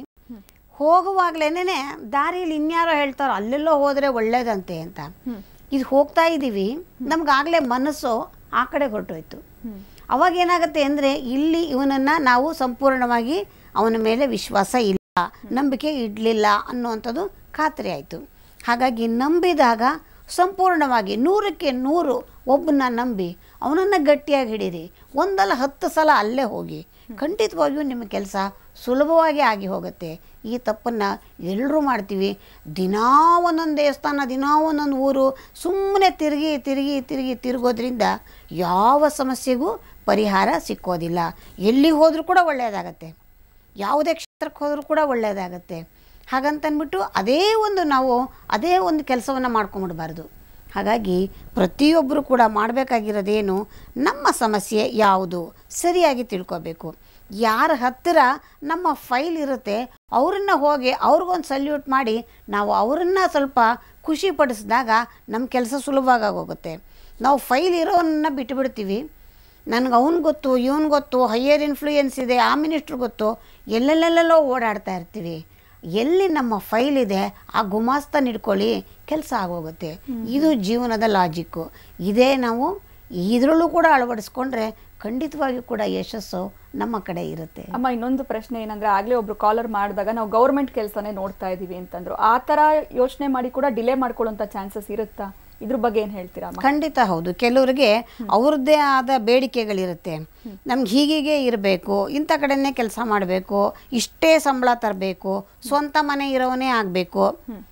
ಹೋಗುವಾಗಲೇ ದಾರಿಯಲ್ಲಿ ಇನ್ಯಾರೋ ಹೇಳ್ತಾರೋ ಅಲ್ಲೆಲ್ಲೋ ಹೋದರೆ ಒಳ್ಳೇದಂತೆ ಅಂತ ಇದು ಹೋಗ್ತಾ ಇದ್ದೀವಿ ನಮ್ಗಾಗಲೇ ಮನಸ್ಸು ಆ ಕಡೆ ಹೊರಟೋಯ್ತು ಅವಾಗ ಏನಾಗುತ್ತೆ ಅಂದರೆ ಇಲ್ಲಿ ಇವನನ್ನು ನಾವು ಸಂಪೂರ್ಣವಾಗಿ ಅವನ ಮೇಲೆ ವಿಶ್ವಾಸ ಇಲ್ಲ ನಂಬಿಕೆ ಇಡಲಿಲ್ಲ ಅನ್ನುವಂಥದ್ದು ಖಾತ್ರಿ ಆಯಿತು ಹಾಗಾಗಿ ನಂಬಿದಾಗ ಸಂಪೂರ್ಣವಾಗಿ ನೂರಕ್ಕೆ ನೂರು ಒಬ್ಬನ ನಂಬಿ ಅವನನ್ನು ಗಟ್ಟಿಯಾಗಿ ಹಿಡೀರಿ ಒಂದಲ್ಲ ಹತ್ತು ಸಲ ಅಲ್ಲೇ ಹೋಗಿ ಖಂಡಿತವಾಗಿಯೂ ನಿಮ್ಮ ಕೆಲಸ ಸುಲಭವಾಗಿ ಆಗಿ ಹೋಗುತ್ತೆ ಈ ತಪ್ಪನ್ನು ಎಲ್ಲರೂ ಮಾಡ್ತೀವಿ ದಿನಾ ಒಂದೊಂದು ದೇವಸ್ಥಾನ ದಿನಾ ಒಂದೊಂದು ಊರು ಸುಮ್ಮನೆ ತಿರುಗಿ ತಿರುಗಿ ತಿರುಗಿ ತಿರುಗೋದ್ರಿಂದ ಯಾವ ಸಮಸ್ಯೆಗೂ ಪರಿಹಾರ ಸಿಕ್ಕೋದಿಲ್ಲ ಎಲ್ಲಿಗೆ ಹೋದರೂ ಕೂಡ ಒಳ್ಳೆಯದಾಗತ್ತೆ ಯಾವುದೇ ಕ್ಷೇತ್ರಕ್ಕೆ ಹೋದರೂ ಕೂಡ ಒಳ್ಳೆಯದಾಗತ್ತೆ ಹಾಗಂತಂದ್ಬಿಟ್ಟು ಅದೇ ಒಂದು ನಾವು ಅದೇ ಒಂದು ಕೆಲಸವನ್ನು ಮಾಡ್ಕೊಂಬಿಡ್ಬಾರ್ದು ಹಾಗಾಗಿ ಪ್ರತಿಯೊಬ್ಬರು ಕೂಡ ಮಾಡಬೇಕಾಗಿರೋದೇನು ನಮ್ಮ ಸಮಸ್ಯೆ ಯಾವುದು ಸರಿಯಾಗಿ ತಿಳ್ಕೊಬೇಕು ಯಾರ ಹತ್ತಿರ ನಮ್ಮ ಫೈಲ್ ಇರುತ್ತೆ ಅವರನ್ನು ಹೋಗಿ ಅವ್ರಿಗೊಂದು ಸಲ್ಯೂಟ್ ಮಾಡಿ ನಾವು ಅವರನ್ನು ಸ್ವಲ್ಪ ಖುಷಿ ಪಡಿಸಿದಾಗ ನಮ್ಮ ಕೆಲಸ ಸುಲಭವಾಗಿ ಹೋಗುತ್ತೆ ನಾವು ಫೈಲ್ ಇರೋವನ್ನ ಬಿಟ್ಟುಬಿಡ್ತೀವಿ ನನಗೆ ಅವ್ನು ಗೊತ್ತು ಇವನು ಗೊತ್ತು ಹೈಯರ್ ಇನ್ಫ್ಲೂಯೆನ್ಸ್ ಇದೆ ಆ ಮಿನಿಸ್ಟ್ರ್ ಗೊತ್ತು ಎಲ್ಲೆಲ್ಲೆಲ್ಲೆಲ್ಲೋ ಓಡಾಡ್ತಾ ಇರ್ತೀವಿ ಎಲ್ಲಿ ನಮ್ಮ ಫೈಲ್ ಇದೆ ಆ ಗುಮಾಸ್ತ ಹಿಡ್ಕೊಳ್ಳಿ ಕೆಲಸ ಆಗೋಗುತ್ತೆ ಇದು ಜೀವನದ ಲಾಜಿಕ್ಕು ಇದೇ ನಾವು ಇದರಲ್ಲೂ ಕೂಡ ಅಳವಡಿಸ್ಕೊಂಡ್ರೆ ಖಂಡಿತವಾಗಿಯೂ ಕೂಡ ಯಶಸ್ಸು ನಮ್ಮ ಕಡೆ ಇರುತ್ತೆ ಅಮ್ಮ ಇನ್ನೊಂದು ಪ್ರಶ್ನೆ ಏನಂದ್ರೆ ಆಗ್ಲೇ ಒಬ್ರು ಕಾಲರ್ ಮಾಡಿದಾಗ ನಾವು ಗೌರ್ಮೆಂಟ್ ಕೆಲಸನೇ ನೋಡ್ತಾ ಇದೀವಿ ಅಂತಂದ್ರು ಆ ತರ ಯೋಚನೆ ಮಾಡಿ ಕೂಡ ಡಿಲೇ ಮಾಡ್ಕೊಳ್ಳುವಂತ ಚಾನ್ಸಸ್ ಇರುತ್ತಾ ಇದ್ರ ಬಗ್ಗೆ ಏನ್ ಹೇಳ್ತೀರಾ ಅಮ್ಮ ಖಂಡಿತ ಹೌದು ಕೆಲವರಿಗೆ ಅವ್ರದ್ದೇ ಆದ ಬೇಡಿಕೆಗಳಿರುತ್ತೆ ನಮ್ಗೆ ಹೀಗೀಗೆ ಇರಬೇಕು ಇಂಥ ಕಡೆನೇ ಕೆಲಸ ಮಾಡಬೇಕು ಇಷ್ಟೇ ಸಂಬಳ ತರಬೇಕು ಸ್ವಂತ ಮನೆ ಇರೋವನೇ ಆಗಬೇಕು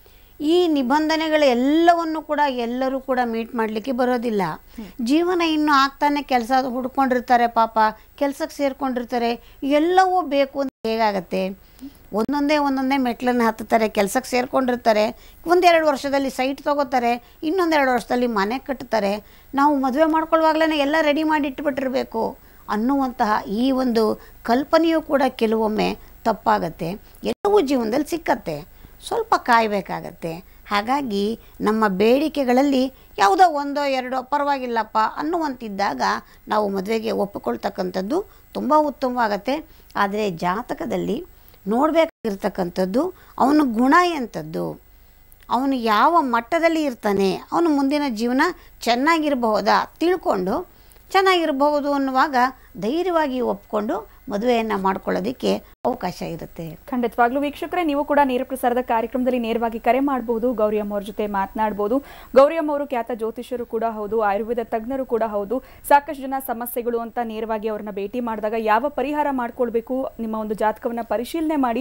ಈ ನಿಬಂಧನೆಗಳು ಎಲ್ಲವನ್ನು ಕೂಡ ಎಲ್ಲರೂ ಕೂಡ ಮೀಟ್ ಮಾಡಲಿಕ್ಕೆ ಬರೋದಿಲ್ಲ ಜೀವನ ಇನ್ನು ಆಗ್ತಾನೆ ಕೆಲಸ ಹುಡ್ಕೊಂಡಿರ್ತಾರೆ ಪಾಪ ಕೆಲಸಕ್ಕೆ ಸೇರ್ಕೊಂಡಿರ್ತಾರೆ ಎಲ್ಲವೂ ಬೇಕು ಅಂತ ಹೇಗಾಗತ್ತೆ ಒಂದೊಂದೇ ಒಂದೊಂದೇ ಮೆಟ್ಲನ್ನು ಹತ್ತುತ್ತಾರೆ ಕೆಲಸಕ್ಕೆ ಸೇರ್ಕೊಂಡಿರ್ತಾರೆ ಒಂದೆರಡು ವರ್ಷದಲ್ಲಿ ಸೈಟ್ ತೊಗೋತಾರೆ ಇನ್ನೊಂದೆರಡು ವರ್ಷದಲ್ಲಿ ಮನೆ ಕಟ್ಟುತ್ತಾರೆ ನಾವು ಮದುವೆ ಮಾಡ್ಕೊಳ್ಳುವಾಗಲೇ ಎಲ್ಲ ರೆಡಿ ಮಾಡಿ ಇಟ್ಬಿಟ್ಟಿರಬೇಕು ಅನ್ನುವಂತಹ ಈ ಒಂದು ಕಲ್ಪನೆಯೂ ಕೂಡ ಕೆಲವೊಮ್ಮೆ ತಪ್ಪಾಗತ್ತೆ ಎಲ್ಲವೂ ಜೀವನದಲ್ಲಿ ಸಿಕ್ಕತ್ತೆ ಸ್ವಲ್ಪ ಕಾಯಬೇಕಾಗತ್ತೆ ಹಾಗಾಗಿ ನಮ್ಮ ಬೇಡಿಕೆಗಳಲ್ಲಿ ಯಾವುದೋ ಒಂದೋ ಎರಡೋ ಪರವಾಗಿಲ್ಲಪ್ಪ ಅನ್ನುವಂತಿದ್ದಾಗ ನಾವು ಮದುವೆಗೆ ಒಪ್ಪಿಕೊಳ್ತಕ್ಕಂಥದ್ದು ತುಂಬ ಉತ್ತಮವಾಗತ್ತೆ ಆದರೆ ಜಾತಕದಲ್ಲಿ ನೋಡಬೇಕಾಗಿರ್ತಕ್ಕಂಥದ್ದು ಅವನ ಗುಣ ಎಂಥದ್ದು ಅವನು ಯಾವ ಮಟ್ಟದಲ್ಲಿ ಇರ್ತಾನೆ ಅವನು ಮುಂದಿನ ಜೀವನ ಚೆನ್ನಾಗಿರಬಹುದಾ ತಿಳ್ಕೊಂಡು ಚೆನ್ನಾಗಿರಬಹುದು ಅನ್ನುವಾಗ ಧೈರ್ಯವಾಗಿ ಒಪ್ಕೊಂಡು ಮದುವೆಯನ್ನು ಮಾಡ್ಕೊಳ್ಳೋದಕ್ಕೆ ಅವಕಾಶ ಇರುತ್ತೆ ಖಂಡಿತವಾಗ್ಲೂ ವೀಕ್ಷಕರೇ ನೀವು ಕೂಡ ನೇರ ಪ್ರಸಾರದ ಕಾರ್ಯಕ್ರಮದಲ್ಲಿ ನೇರವಾಗಿ ಕರೆ ಮಾಡಬಹುದು ಗೌರಿ ಅಮ್ಮ ಅವ್ರ ಜೊತೆ ಮಾತನಾಡಬಹುದು ಗೌರಿ ಅಮ್ಮ ಅವರು ಖ್ಯಾತ ಜ್ಯೋತಿಷರು ಕೂಡ ಹೌದು ಆಯುರ್ವೇದ ತಜ್ಞರು ಕೂಡ ಹೌದು ಸಾಕಷ್ಟು ಜನ ಸಮಸ್ಯೆಗಳು ಅಂತ ನೇರವಾಗಿ ಅವ್ರನ್ನ ಭೇಟಿ ಮಾಡಿದಾಗ ಯಾವ ಪರಿಹಾರ ಮಾಡ್ಕೊಳ್ಬೇಕು ನಿಮ್ಮ ಒಂದು ಜಾತಕವನ್ನ ಪರಿಶೀಲನೆ ಮಾಡಿ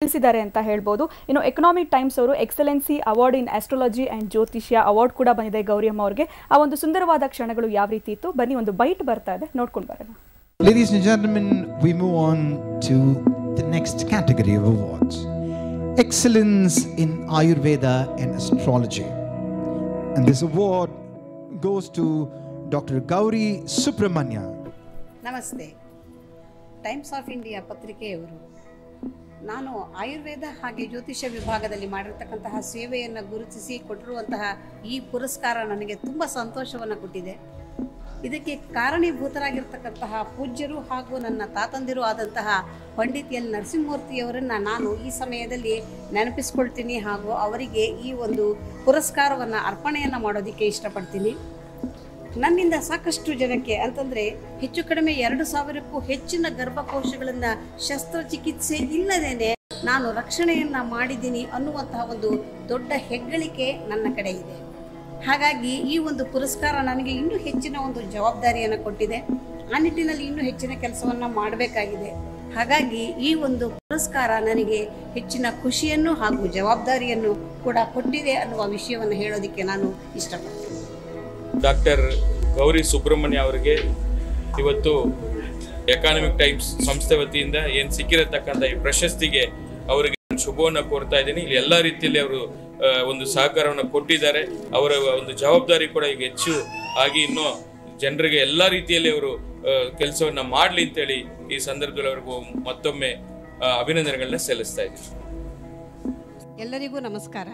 ತಿಳಿಸಿದ್ದಾರೆ ಅಂತ ಹೇಳ್ಬೋದು ಇನ್ನು ಎಕನಾಮಿಕ್ ಟೈಮ್ಸ್ ಅವರು excellence award in astrology and ಜ್ಯೋತಿಷ್ಯ ಅವಾರ್ಡ್ ಕೂಡ ಬಂದಿದೆ ಗೌರಿಯಮ್ಮ ಅವ್ರಿಗೆ ಆ ಒಂದು ಸುಂದರವಾದ ಕ್ಷಣಗಳು ಯಾವ ರೀತಿ ಇತ್ತು ಬನ್ನಿ ಒಂದು ಬೈಟ್ ಬರ್ತಾ ಇದೆ ನೋಡ್ಕೊಂಡು ಬರೋಣ Ladies and gentlemen, we move on to the next category of awards Excellence in Ayurveda and Astrology. And this award goes to Dr. Gauri Subramanya. ನಮಸ್ತೆ ಟೈಮ್ಸ್ ಆಫ್ ಇಂಡಿಯಾ ಪತ್ರಿಕೆಯವರು ನಾನು ಆಯುರ್ವೇದ ಹಾಗೆ ಜ್ಯೋತಿಷ್ಯ ವಿಭಾಗದಲ್ಲಿ ಮಾಡಿರ್ತಕ್ಕಂತಹ ಸೇವೆಯನ್ನು ಗುರುತಿಸಿ ಕೊಟ್ಟಿರುವಂತಹ ಈ ಪುರಸ್ಕಾರ ನನಗೆ ತುಂಬ ಸಂತೋಷವನ್ನು ಕೊಟ್ಟಿದೆ ಇದಕ್ಕೆ ಕಾರಣೀಭೂತರಾಗಿರ್ತಕ್ಕಂತಹ ಪೂಜ್ಯರು ಹಾಗೂ ನನ್ನ ತಾತಂದಿರು ಆದಂತಹ ಪಂಡಿತ್ ಎಲ್ ನರಸಿಂಹಮೂರ್ತಿಯವರನ್ನು ನಾನು ಈ ಸಮಯದಲ್ಲಿ ನೆನಪಿಸ್ಕೊಳ್ತೀನಿ ಹಾಗೂ ಅವರಿಗೆ ಈ ಒಂದು ಪುರಸ್ಕಾರವನ್ನು ಅರ್ಪಣೆಯನ್ನು ಮಾಡೋದಕ್ಕೆ ಇಷ್ಟಪಡ್ತೀನಿ ನನ್ನಿಂದ ಸಾಕಷ್ಟು ಜನಕ್ಕೆ ಅಂತಂದರೆ ಹೆಚ್ಚು ಕಡಿಮೆ ಎರಡು ಸಾವಿರಕ್ಕೂ ಹೆಚ್ಚಿನ ಗರ್ಭಕೋಶಗಳನ್ನು ಶಸ್ತ್ರಚಿಕಿತ್ಸೆ ಇಲ್ಲದೇನೆ ನಾನು ರಕ್ಷಣೆಯನ್ನು ಮಾಡಿದ್ದೀನಿ ಅನ್ನುವಂತಹ ಒಂದು ದೊಡ್ಡ ಹೆಗ್ಗಳಿಕೆ ನನ್ನ ಕಡೆ ಇದೆ ಹಾಗಾಗಿ ಈ ಒಂದು ಪುರಸ್ಕಾರ ನನಗೆ ಇನ್ನೂ ಹೆಚ್ಚಿನ ಒಂದು ಜವಾಬ್ದಾರಿಯನ್ನು ಕೊಟ್ಟಿದೆ ಆ ನಿಟ್ಟಿನಲ್ಲಿ ಇನ್ನೂ ಹೆಚ್ಚಿನ ಕೆಲಸವನ್ನು ಮಾಡಬೇಕಾಗಿದೆ ಹಾಗಾಗಿ ಈ ಒಂದು ಪುರಸ್ಕಾರ ನನಗೆ ಹೆಚ್ಚಿನ ಖುಷಿಯನ್ನು ಹಾಗೂ ಜವಾಬ್ದಾರಿಯನ್ನು ಕೂಡ ಕೊಟ್ಟಿದೆ ಅನ್ನುವ ವಿಷಯವನ್ನು ಹೇಳೋದಕ್ಕೆ ನಾನು ಇಷ್ಟಪಡ್ತೀನಿ ಡಾಕ್ಟರ್ ಗೌರಿ ಸುಬ್ರಹ್ಮಣ್ಯ ಅವರಿಗೆ ಇವತ್ತು ಎಕಾನಮಿಕ್ ಟೈಮ್ಸ್ ಸಂಸ್ಥೆ ವತಿಯಿಂದ ಏನು ಸಿಕ್ಕಿರತಕ್ಕಂಥ ಈ ಪ್ರಶಸ್ತಿಗೆ ಅವರಿಗೆ ನಾನು ಶುಭವನ್ನು ಕೋರ್ತಾ ಇದ್ದೀನಿ ಇಲ್ಲಿ ಎಲ್ಲ ರೀತಿಯಲ್ಲಿ ಅವರು ಆ, ಒಂದು ಸಹಕಾರವನ್ನು ಕೊಟ್ಟಿದ್ದಾರೆ ಅವರ ಒಂದು ಜವಾಬ್ದಾರಿ ಕೂಡ ಈಗ ಹೆಚ್ಚು ಆಗಿ ಇನ್ನೂ ಜನರಿಗೆ ಎಲ್ಲ ರೀತಿಯಲ್ಲಿ ಅವರು ಕೆಲಸವನ್ನ ಮಾಡಲಿ ಅಂತೇಳಿ ಈ ಸಂದರ್ಭದಲ್ಲಿ ಅವ್ರಿಗೂ ಮತ್ತೊಮ್ಮೆ ಆ, ಅಭಿನಂದನೆಗಳನ್ನ ಸಲ್ಲಿಸ್ತಾ ಇದ್ದೀನಿ ಎಲ್ಲರಿಗೂ ನಮಸ್ಕಾರ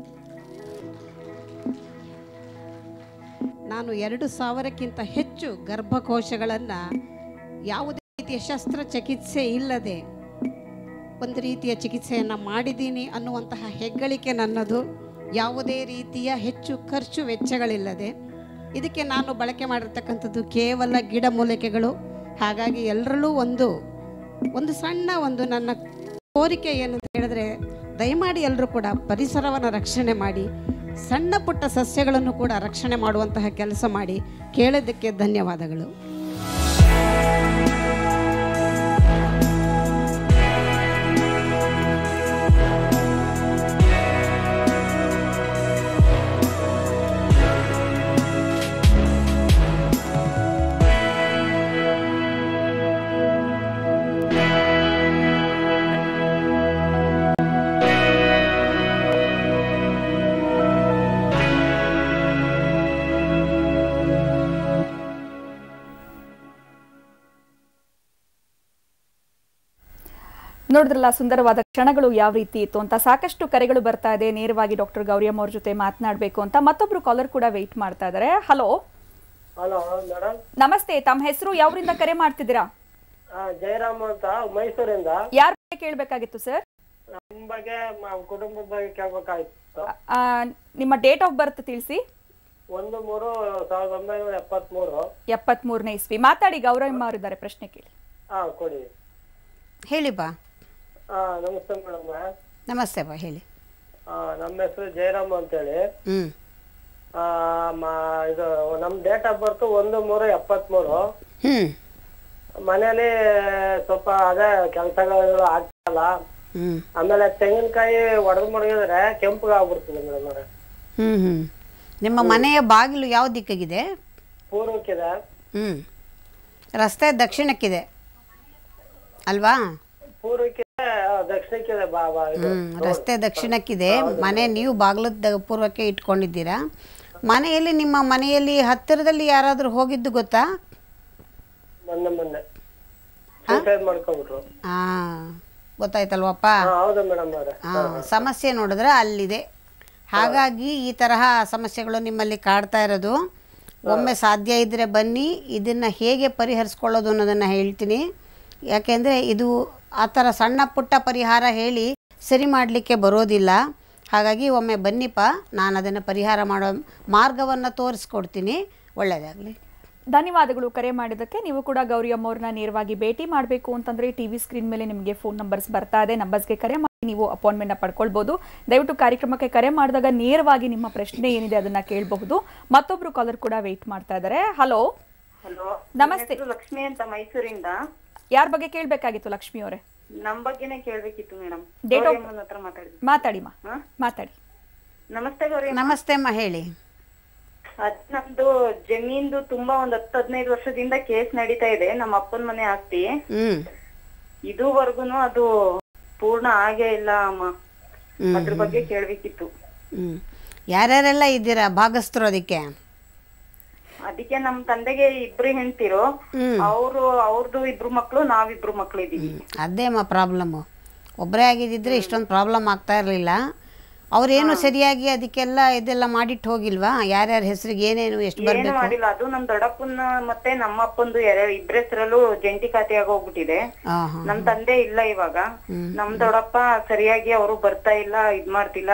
ನಾನು ಎರಡು ಸಾವಿರಕ್ಕಿಂತ ಹೆಚ್ಚು ಗರ್ಭಕೋಶಗಳನ್ನು ಯಾವುದೇ ರೀತಿಯ ಶಸ್ತ್ರಚಿಕಿತ್ಸೆ ಇಲ್ಲದೆ ಒಂದು ರೀತಿಯ ಚಿಕಿತ್ಸೆಯನ್ನು ಮಾಡಿದ್ದೀನಿ ಅನ್ನುವಂತಹ ಹೆಗ್ಗಳಿಕೆ ನನ್ನದು ಯಾವುದೇ ರೀತಿಯ ಹೆಚ್ಚು ಖರ್ಚು ವೆಚ್ಚಗಳಿಲ್ಲದೆ ಇದಕ್ಕೆ ನಾನು ಬಳಕೆ ಮಾಡಿರ್ತಕ್ಕಂಥದ್ದು ಕೇವಲ ಗಿಡಮೂಲಿಕೆಗಳು ಹಾಗಾಗಿ ಎಲ್ಲರಲ್ಲೂ ಒಂದು ಒಂದು ಸಣ್ಣ ಒಂದು ನನ್ನ ಕೋರಿಕೆ ಏನು ಅಂತ ಹೇಳಿದ್ರೆ ದಯಮಾಡಿ ಎಲ್ಲರೂ ಕೂಡ ಪರಿಸರವನ್ನು ರಕ್ಷಣೆ ಮಾಡಿ ಸಣ್ಣ ಪುಟ್ಟ ಸಸ್ಯಗಳನ್ನು ಕೂಡ ರಕ್ಷಣೆ ಮಾಡುವಂತಹ ಕೆಲಸ ಮಾಡಿ ಕೇಳಿದ್ದಕ್ಕೆ ಧನ್ಯವಾದಗಳು ನೋಡಿದ್ರಲ್ಲ ಸುಂದರವಾದ ಕ್ಷಣಗಳು ಯಾವ ರೀತಿ ಇತ್ತು ಅಂತ ಸಾಕಷ್ಟು ಕರೆಗಳು ಬರ್ತಾ ಇದೆ ನೇರವಾಗಿ ಡಾಕ್ಟರ್ ಗೌರಿಯಮ್ಮ ಅವ್ರ ಜೊತೆ ಮಾತನಾಡಬೇಕು ಅಂತ ಮತ್ತೊಬ್ರು ಕಾಲರ್ ಕೂಡ ವೆಯ್ಟ್ ಮಾಡ್ತಾ ಇದ್ದಾರೆ ಹಲೋ ಹಲೋ ಮೇಡಮ್ ನಮಸ್ತೆ ತಮ್ಮ ಹೆಸರು ಯಾವರಿಂದ ಕರೆ ಮಾಡ್ತಿದ್ದೀರಾ ಜಯರಾಮ್ ಅಂತ ಮೈಸೂರಿಂದ ಯಾರ ಬಗ್ಗೆ ಕೇಳಬೇಕಾಗಿತ್ತು ಸರ್ ನಮ್ಮ ಬಗ್ಗೆ ಮ- ಕುಟುಂಬದ ಬಗ್ಗೆ ಕೇಳ್ಬೇಕಾಯ್ತು ನಿಮ್ಮ ಡೇಟ್ ಆಫ್ ಬರ್ತ್ ತಿಳಿಸಿ ಒಂದು ಮೂರು ಸಾವಿರದ ಒಂಬೈನೂರ ಎಪ್ಪತ್ಮೂರು ಎಪ್ಪತ್ಮೂರನೇ ಇಸ್ವಿ ಮಾತಾಡಿ ಗೌರವಮ್ಮ ಅವರಿದ್ದಾರೆ ಪ್ರಶ್ನೆ ಕೇಳಿ ಹಾ ಕೊಡಿ ಹೇಳಿ ಬಾ ಹಾ ನಮಸ್ತೆ ಮೇಡಮ್ ನಮಸ್ತೆ ಬಾ ಹೇಳಿ ನಮ್ಮ ಹೆಸರು ಜಯರಾಮ್ ಅಂತೇಳಿ ಹ್ಞೂ ಆ, ಮ- ಇದು ನಮ್ ಡೇಟ್ ಆಫ್ ಬರ್ತ್ ಒಂದು ಮೂರು ಎಪ್ಪತ್ಮೂರು ಹ್ಞೂ ಮನೇಲಿ ಸ್ವಲ್ಪ ಅದೇ ಕೆಲಸಗಳು ಆಗ್ತಲ್ಲ ಹ್ಞೂ ಆಮೇಲೆ ತೆಂಗಿನಕಾಯಿ ಒಡೆದು ಮಡಗಿದ್ರೆ ಕೆಂಪಗೆ ಆಗ್ಬಿಡ್ತದೆ ಮೇಡಮ್ ಅವ್ರೆ ಹ್ಞೂ ಹ್ಞೂ ನಿಮ್ಮ ಮನೆಯ ಬಾಗಿಲು ಯಾವ ದಿಕ್ಕಿಗಿದೆ ಪೂರ್ವಕ್ಕಿದೆ ಹ್ಞೂ ರಸ್ತೆ ದಕ್ಷಿಣಕ್ಕಿದೆ ಅಲ್ವಾ ಪೂರ್ವಕ್ಕಿದೆ ದಕ್ಷಿಣಕ್ಕಿದೆ ಬಾ ಬಾ ಇದು ಹ್ಞೂ ರಸ್ತೆ ದಕ್ಷಿಣಕ್ಕಿದೆ ಮನೆ ನೀವು ಬಾಗಿಲದ ಪೂರ್ವಕ್ಕೆ ಇಟ್ಕೊಂಡಿದ್ದೀರಾ ಮನೆಯಲ್ಲಿ ನಿಮ್ಮ ಮನೆಯಲ್ಲಿ ಹತ್ತಿರದಲ್ಲಿ ಯಾರಾದರೂ ಹೋಗಿದ್ದು ಗೊತ್ತಾ ಮೊನ್ನೆ ಮೊನ್ನೆ ಸೂಸೈಡ್ ಮಾಡ್ಕೊಂಡ್ಬಿಟ್ರು ಹಾಂ ಗೊತ್ತಾಯ್ತಲ್ವಪ್ಪ ಹಾ ಹೌದು ಮೇಡಮ್ ಅವ್ರೆ ಹಾಂ ಸಮಸ್ಯೆ ನೋಡಿದ್ರೆ ಅಲ್ಲಿದೆ ಹಾಗಾಗಿ ಈ ತರಹ ಸಮಸ್ಯೆಗಳು ನಿಮ್ಮಲ್ಲಿ ಕಾಡ್ತಾ ಇರೋದು ಒಮ್ಮೆ ಸಾಧ್ಯ ಇದ್ದರೆ ಬನ್ನಿ ಇದನ್ನು ಹೇಗೆ ಪರಿಹರಿಸ್ಕೊಳ್ಳೋದು ಅನ್ನೋದನ್ನು ಹೇಳ್ತೀನಿ ಯಾಕೆಂದರೆ ಇದು ಆ ಥರ ಸಣ್ಣ ಪುಟ್ಟ ಪರಿಹಾರ ಹೇಳಿ ಸರಿ ಮಾಡಲಿಕ್ಕೆ ಬರೋದಿಲ್ಲ ಹಾಗಾಗಿ ಒಮ್ಮೆ ಬನ್ನಿಪ್ಪ ನಾನು ಅದನ್ನು ಪರಿಹಾರ ಮಾಡೋ ಮಾರ್ಗವನ್ನು ತೋರಿಸ್ಕೊಡ್ತೀನಿ ಒಳ್ಳೆಯದಾಗಲಿ ಧನ್ಯವಾದಗಳು ಕರೆ ಮಾಡಿದ್ದಕ್ಕೆ ನೀವು ಕೂಡ ಗೌರಿ ಅಮ್ಮವ್ರನ್ನ ನೇರವಾಗಿ ಭೇಟಿ ಮಾಡಬೇಕು ಅಂತಂದ್ರೆ ಟಿವಿ ಸ್ಕ್ರೀನ್ ಮೇಲೆ ನಿಮಗೆ ಫೋನ್ ನಂಬರ್ಸ್ ಬರ್ತಾ ಇದೆ ನಂಬರ್ಸ್ಗೆ ಕರೆ ಮಾಡಿ ನೀವು ಅಪಾಯಿಂಟ್ಮೆಂಟ್ನ ಪಡ್ಕೊಳ್ಬೋದು ದಯವಿಟ್ಟು ಕಾರ್ಯಕ್ರಮಕ್ಕೆ ಕರೆ ಮಾಡಿದಾಗ ನೇರವಾಗಿ ನಿಮ್ಮ ಪ್ರಶ್ನೆ ಏನಿದೆ ಅದನ್ನ ಕೇಳಬಹುದು ಮತ್ತೊಬ್ರು ಕಾಲರ್ ಕೂಡ ವೆಯ್ಟ್ ಮಾಡ್ತಾ ಇದ್ದಾರೆ ಹಲೋ ಹಲೋ ನಮಸ್ತೆ ಲಕ್ಷ್ಮಿ ಅಂತ ಮೈಸೂರಿಂದ ಯಾರ ಬಗ್ಗೆ ಕೇಳಬೇಕಾಗಿತ್ತು ಲಕ್ಷ್ಮಿ ಅವರೇ ನಮ್ ಬಗ್ಗೆನೇ ಕೇಳ್ಬೇಕಿತ್ತು ಮೇಡಮ್ Date of- ಹತ್ರ ಮಾತಾಡಿದ್ವಿ ಮಾತಾಡಿ ಮಾ ಹಾ? ಮಾತಾಡಿ ನಮಸ್ತೆ ಗೌರಿ ನಮಸ್ತೆ ಅಮ್ಮ ಹೇಳಿ ಅದ್ ನಮ್ದು ಜಮೀನ್ದು ತುಂಬಾ ಒಂದ್ ಹತ್ತು ಹದಿನೈದು ವರ್ಷದಿಂದ ಕೇಸ್ ನಡೀತಾ ಇದೆ ನಮ್ಮ ಅಪ್ಪನ ಮನೆ ಆಸ್ತಿ ಹ್ಞೂ ಇದುವರೆಗೂನು ಅದು ಪೂರ್ಣ ಆಗೇ ಇಲ್ಲ ಅಮ್ಮ ಹ್ಮ್. ಅದ್ರ ಬಗ್ಗೆ ಕೇಳ್ಬೇಕಿತ್ತು ಹ್ಞೂ ಯಾರ್ಯಾರೆಲ್ಲ ಇದ್ದೀರಾ ಭಾಗಸ್ಥರು ಅದಕ್ಕೆ ಅದಕ್ಕೆ ನಮ್ ತಂದೆಗೆ ಇಬ್ರು ಹೆಂಡ್ತಿರು ಹ್ಮ್. ಅವ್ರು ಅವ್ರದ್ದು ಇಬ್ರು ಮಕ್ಳು ನಾವಿಬ್ರು ಮಕ್ಳು ಇದೀವಿ ಅದೇ ಅಮ್ಮ ಪ್ರಾಬ್ಲಮ್ಮು ಒಬ್ಬರೇ ಆಗಿದ್ದಿದ್ರೆ ಇಷ್ಟೊಂದು ಪ್ರಾಬ್ಲಮ್ ಆಗ್ತಾ ಇರಲಿಲ್ಲ ಅವರೇನು ಸರಿಯಾಗಿ ಅದಕ್ಕೆಲ್ಲ ಇದೆಲ್ಲ ಮಾಡಿಟ್ಟು ಹೋಗಿಲ್ವಾ ಯಾರ್ಯಾರ ಹೆಸರಿಗೆ ಏನೇನು ಎಷ್ಟು ಏನು ಬರಬೇಕು ಮಾಡಿಲ್ಲ ಅದು ನಮ್ ದೊಡ್ಡಪ್ಪನ ಮತ್ತೆ ನಮ್ಮ ಅಪ್ಪಂದು ಎರ ಇಬ್ರ ಹೆಸರಲ್ಲೂ ಜಂಟಿ ಖಾತೆ ಆಗೋಗ್ಬಿಟ್ಟಿದೆ ಹಾಂ ಹಾಂ ನಮ್ ತಂದೆ ಇಲ್ಲ ಇವಾಗ ನಮ್ ದೊಡ್ಡಪ್ಪ ಸರಿಯಾಗಿ ಅವರು ಬರ್ತಾ ಇಲ್ಲ ಇದ್ ಮಾಡ್ತಿಲ್ಲ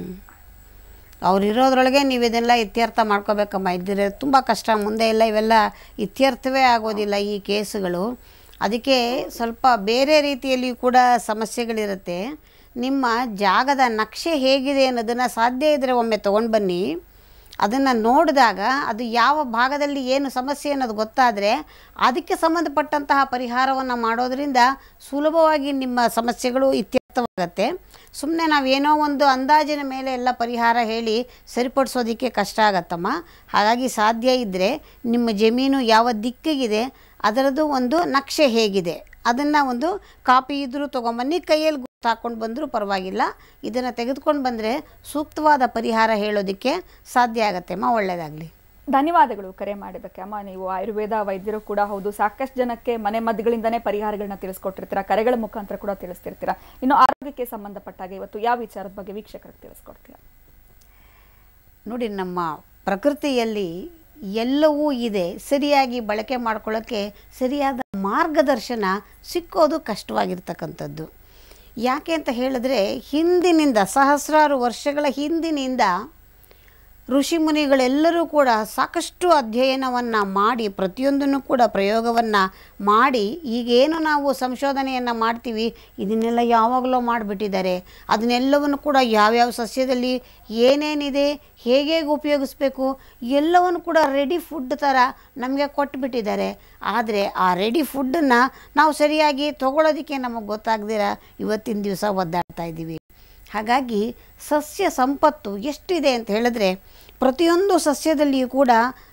ಅವ್ರು ಇರೋದ್ರೊಳಗೆ ನೀವು ಇದೆಲ್ಲ ಇತ್ಯರ್ಥ ಮಾಡ್ಕೋಬೇಕಮ್ಮ ಇದ್ದರೆ ತುಂಬ ಕಷ್ಟ ಮುಂದೆ ಎಲ್ಲ ಇವೆಲ್ಲ ಇತ್ಯರ್ಥವೇ ಆಗೋದಿಲ್ಲ ಈ ಕೇಸುಗಳು ಅದಕ್ಕೆ ಸ್ವಲ್ಪ ಬೇರೆ ರೀತಿಯಲ್ಲಿ ಕೂಡ ಸಮಸ್ಯೆಗಳಿರುತ್ತೆ ನಿಮ್ಮ ಜಾಗದ ನಕ್ಷೆ ಹೇಗಿದೆ ಅನ್ನೋದನ್ನು ಸಾಧ್ಯ ಇದ್ದರೆ ಒಮ್ಮೆ ತೊಗೊಂಡು ಬನ್ನಿ ಅದನ್ನು ನೋಡಿದಾಗ ಅದು ಯಾವ ಭಾಗದಲ್ಲಿ ಏನು ಸಮಸ್ಯೆ ಅನ್ನೋದು ಗೊತ್ತಾದರೆ ಅದಕ್ಕೆ ಸಂಬಂಧಪಟ್ಟಂತಹ ಪರಿಹಾರವನ್ನು ಮಾಡೋದರಿಂದ ಸುಲಭವಾಗಿ ನಿಮ್ಮ ಸಮಸ್ಯೆಗಳು ಇತ್ಯರ್ಥವಾಗತ್ತೆ ಸುಮ್ಮನೆ ನಾವೇನೋ ಒಂದು ಅಂದಾಜಿನ ಮೇಲೆ ಎಲ್ಲ ಪರಿಹಾರ ಹೇಳಿ ಸರಿಪಡಿಸೋದಕ್ಕೆ ಕಷ್ಟ ಆಗತ್ತಮ್ಮ ಹಾಗಾಗಿ ಸಾಧ್ಯ ಇದ್ದರೆ ನಿಮ್ಮ ಜಮೀನು ಯಾವ ದಿಕ್ಕಿಗಿದೆ ಅದರದ್ದು ಒಂದು ನಕ್ಷೆ ಹೇಗಿದೆ ಅದನ್ನು ಒಂದು ಕಾಪಿ ಇದ್ದರೂ ತೊಗೊಂಬನ್ನಿ ಕೈಯಲ್ಲಿ ಗುರ್ತು ಹಾಕ್ಕೊಂಡು ಬಂದರೂ ಪರವಾಗಿಲ್ಲ ಇದನ್ನು ತೆಗೆದುಕೊಂಡು ಬಂದರೆ ಸೂಕ್ತವಾದ ಪರಿಹಾರ ಹೇಳೋದಕ್ಕೆ ಸಾಧ್ಯ ಆಗತ್ತೆ ಅಮ್ಮ ಒಳ್ಳೆಯದಾಗಲಿ ಧನ್ಯವಾದಗಳು ಕರೆ ಮಾಡಿದ್ದಕ್ಕೆ ಅಮ್ಮ ನೀವು ಆಯುರ್ವೇದ ವೈದ್ಯರು ಕೂಡ ಹೌದು ಸಾಕಷ್ಟು ಜನಕ್ಕೆ ಮನೆ ಮದ್ದುಗಳಿಂದನೇ ಪರಿಹಾರಗಳನ್ನ ತಿಳಿಸ್ಕೊಟ್ಟಿರ್ತೀರಾ ಕರೆಗಳ ಮುಖಾಂತರ ಕೂಡ ತಿಳಿಸ್ತಿರ್ತೀರಾ ಇನ್ನು ಆರೋಗ್ಯಕ್ಕೆ ಸಂಬಂಧಪಟ್ಟಾಗ ಇವತ್ತು ಯಾವ ವಿಚಾರದ ಬಗ್ಗೆ ವೀಕ್ಷಕರಿಗೆ ತಿಳಿಸ್ಕೊಡ್ತೀರಾ ನೋಡಿ ನಮ್ಮ ಪ್ರಕೃತಿಯಲ್ಲಿ ಎಲ್ಲವೂ ಇದೆ ಸರಿಯಾಗಿ ಬಳಕೆ ಮಾಡ್ಕೊಳ್ಳೋಕ್ಕೆ ಸರಿಯಾದ ಮಾರ್ಗದರ್ಶನ ಸಿಕ್ಕೋದು ಕಷ್ಟವಾಗಿರ್ತಕ್ಕಂಥದ್ದು ಯಾಕೆ ಅಂತ ಹೇಳಿದ್ರೆ ಹಿಂದಿನಿಂದ ಸಹಸ್ರಾರು ವರ್ಷಗಳ ಹಿಂದಿನಿಂದ ಋಷಿ ಮುನಿಗಳೆಲ್ಲರೂ ಕೂಡ ಸಾಕಷ್ಟು ಅಧ್ಯಯನವನ್ನು ಮಾಡಿ ಪ್ರತಿಯೊಂದನ್ನು ಕೂಡ ಪ್ರಯೋಗವನ್ನು ಮಾಡಿ ಈಗೇನು ನಾವು ಸಂಶೋಧನೆಯನ್ನು ಮಾಡ್ತೀವಿ ಇದನ್ನೆಲ್ಲ ಯಾವಾಗಲೂ ಮಾಡಿಬಿಟ್ಟಿದ್ದಾರೆ ಅದನ್ನೆಲ್ಲವನ್ನು ಕೂಡ ಯಾವ್ಯಾವ ಸಸ್ಯದಲ್ಲಿ ಏನೇನಿದೆ ಹೇಗೆ ಹೇಗೆ ಉಪಯೋಗಿಸ್ಬೇಕು ಎಲ್ಲವನ್ನು ಕೂಡ ರೆಡಿ ಫುಡ್ ಥರ ನಮಗೆ ಕೊಟ್ಬಿಟ್ಟಿದ್ದಾರೆ ಆದರೆ ಆ ರೆಡಿ ಫುಡ್ಡನ್ನು ನಾವು ಸರಿಯಾಗಿ ತೊಗೊಳೋದಕ್ಕೆ ನಮಗೆ ಗೊತ್ತಾಗ್ದಿರ ಇವತ್ತಿನ ದಿವಸ ಒದ್ದಾಡ್ತಾ ಇದ್ದೀವಿ ಹಾಗಾಗಿ ಸಸ್ಯ ಸಂಪತ್ತು ಎಷ್ಟಿದೆ ಅಂತ ಹೇಳಿದ್ರೆ ಪ್ರತಿಯೊಂದು ಸಸ್ಯದಲ್ಲಿಯೂ ಕೂಡ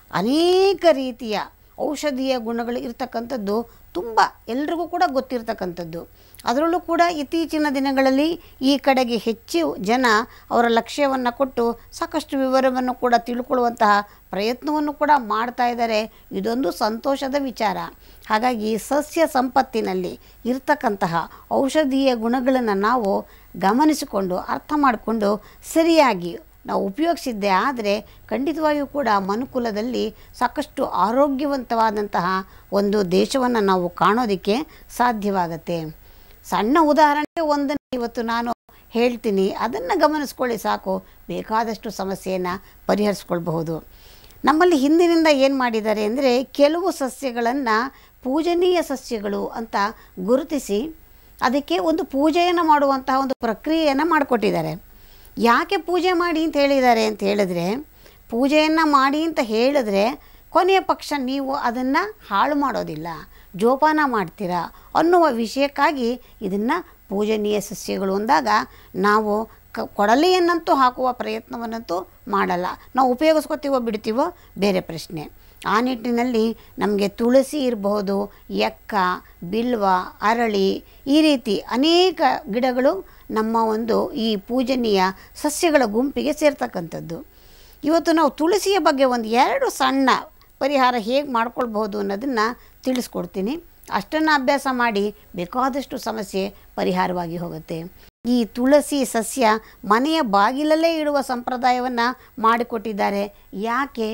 ಅನೇಕ ರೀತಿಯ ಔಷಧೀಯ ಗುಣಗಳು ಇರ್ತಕ್ಕಂಥದ್ದು ತುಂಬ ಎಲ್ರಿಗೂ ಕೂಡ ಗೊತ್ತಿರ್ತಕ್ಕಂಥದ್ದು ಅದರಲ್ಲೂ ಕೂಡ ಇತ್ತೀಚಿನ ದಿನಗಳಲ್ಲಿ ಈ ಕಡೆಗೆ ಹೆಚ್ಚು ಜನ ಅವರ ಲಕ್ಷ್ಯವನ್ನು ಕೊಟ್ಟು ಸಾಕಷ್ಟು ವಿವರವನ್ನು ಕೂಡ ತಿಳ್ಕೊಳ್ಳುವಂತಹ ಪ್ರಯತ್ನವನ್ನು ಕೂಡ ಮಾಡ್ತಾ ಇದ್ದಾರೆ ಇದೊಂದು ಸಂತೋಷದ ವಿಚಾರ ಹಾಗಾಗಿ ಸಸ್ಯ ಸಂಪತ್ತಿನಲ್ಲಿ ಇರ್ತಕ್ಕಂತಹ ಔಷಧೀಯ ಗುಣಗಳನ್ನು ನಾವು ಗಮನಿಸಿಕೊಂಡು ಅರ್ಥ ಮಾಡಿಕೊಂಡು ಸರಿಯಾಗಿ ನಾವು ಉಪಯೋಗಿಸಿದ್ದೆ ಆದರೆ ಖಂಡಿತವಾಗಿಯೂ ಕೂಡ ಮನುಕುಲದಲ್ಲಿ ಸಾಕಷ್ಟು ಆರೋಗ್ಯವಂತವಾದಂತಹ ಒಂದು ದೇಶವನ್ನು ನಾವು ಕಾಣೋದಕ್ಕೆ ಸಾಧ್ಯವಾಗತ್ತೆ ಸಣ್ಣ ಉದಾಹರಣೆ ಒಂದನ್ನು ಇವತ್ತು ನಾನು ಹೇಳ್ತೀನಿ ಅದನ್ನು ಗಮನಿಸ್ಕೊಳ್ಳಿ ಸಾಕು ಬೇಕಾದಷ್ಟು ಸಮಸ್ಯೆಯನ್ನು ಪರಿಹರಿಸ್ಕೊಳ್ಬಹುದು ನಮ್ಮಲ್ಲಿ ಹಿಂದಿನಿಂದ ಏನು ಮಾಡಿದ್ದಾರೆ ಅಂದರೆ ಕೆಲವು ಸಸ್ಯಗಳನ್ನು ಪೂಜನೀಯ ಸಸ್ಯಗಳು ಅಂತ ಗುರುತಿಸಿ ಅದಕ್ಕೆ ಒಂದು ಪೂಜೆಯನ್ನು ಮಾಡುವಂತಹ ಒಂದು ಪ್ರಕ್ರಿಯೆಯನ್ನು ಮಾಡಿಕೊಟ್ಟಿದ್ದಾರೆ ಯಾಕೆ ಪೂಜೆ ಮಾಡಿ ಅಂತ ಹೇಳಿದ್ದಾರೆ ಅಂತ ಹೇಳಿದ್ರೆ ಪೂಜೆಯನ್ನು ಮಾಡಿ ಅಂತ ಹೇಳಿದ್ರೆ ಕೊನೆಯ ಪಕ್ಷ ನೀವು ಅದನ್ನು ಹಾಳು ಮಾಡೋದಿಲ್ಲ ಜೋಪಾನ ಮಾಡ್ತೀರಾ ಅನ್ನುವ ವಿಷಯಕ್ಕಾಗಿ ಇದನ್ನು ಪೂಜನೀಯ ಸಸ್ಯಗಳು ಅಂದಾಗ ನಾವು ಕ ಕೊಡಲೆಯನ್ನಂತೂ ಹಾಕುವ ಪ್ರಯತ್ನವನ್ನಂತೂ ಮಾಡಲ್ಲ ನಾವು ಉಪಯೋಗಿಸ್ಕೊತೀವೋ ಬಿಡ್ತೀವೋ ಬೇರೆ ಪ್ರಶ್ನೆ ಆ ನಿಟ್ಟಿನಲ್ಲಿ ನಮಗೆ ತುಳಸಿ ಇರಬಹುದು ಎಕ್ಕ ಬಿಲ್ವ ಅರಳಿ ಈ ರೀತಿ ಅನೇಕ ಗಿಡಗಳು ನಮ್ಮ ಒಂದು ಈ ಪೂಜನೀಯ ಸಸ್ಯಗಳ ಗುಂಪಿಗೆ ಸೇರ್ತಕ್ಕಂಥದ್ದು ಇವತ್ತು ನಾವು ತುಳಸಿಯ ಬಗ್ಗೆ ಒಂದು ಎರಡು ಸಣ್ಣ ಪರಿಹಾರ ಹೇಗೆ ಮಾಡ್ಕೊಳ್ಬಹುದು ಅನ್ನೋದನ್ನು ತಿಳಿಸ್ಕೊಡ್ತೀನಿ ಅಷ್ಟನ್ನು ಅಭ್ಯಾಸ ಮಾಡಿ ಬೇಕಾದಷ್ಟು ಸಮಸ್ಯೆ ಪರಿಹಾರವಾಗಿ ಹೋಗುತ್ತೆ ಈ ತುಳಸಿ ಸಸ್ಯ ಮನೆಯ ಬಾಗಿಲಲ್ಲೇ ಇಡುವ ಸಂಪ್ರದಾಯವನ್ನು ಮಾಡಿಕೊಟ್ಟಿದ್ದಾರೆ ಯಾಕೆ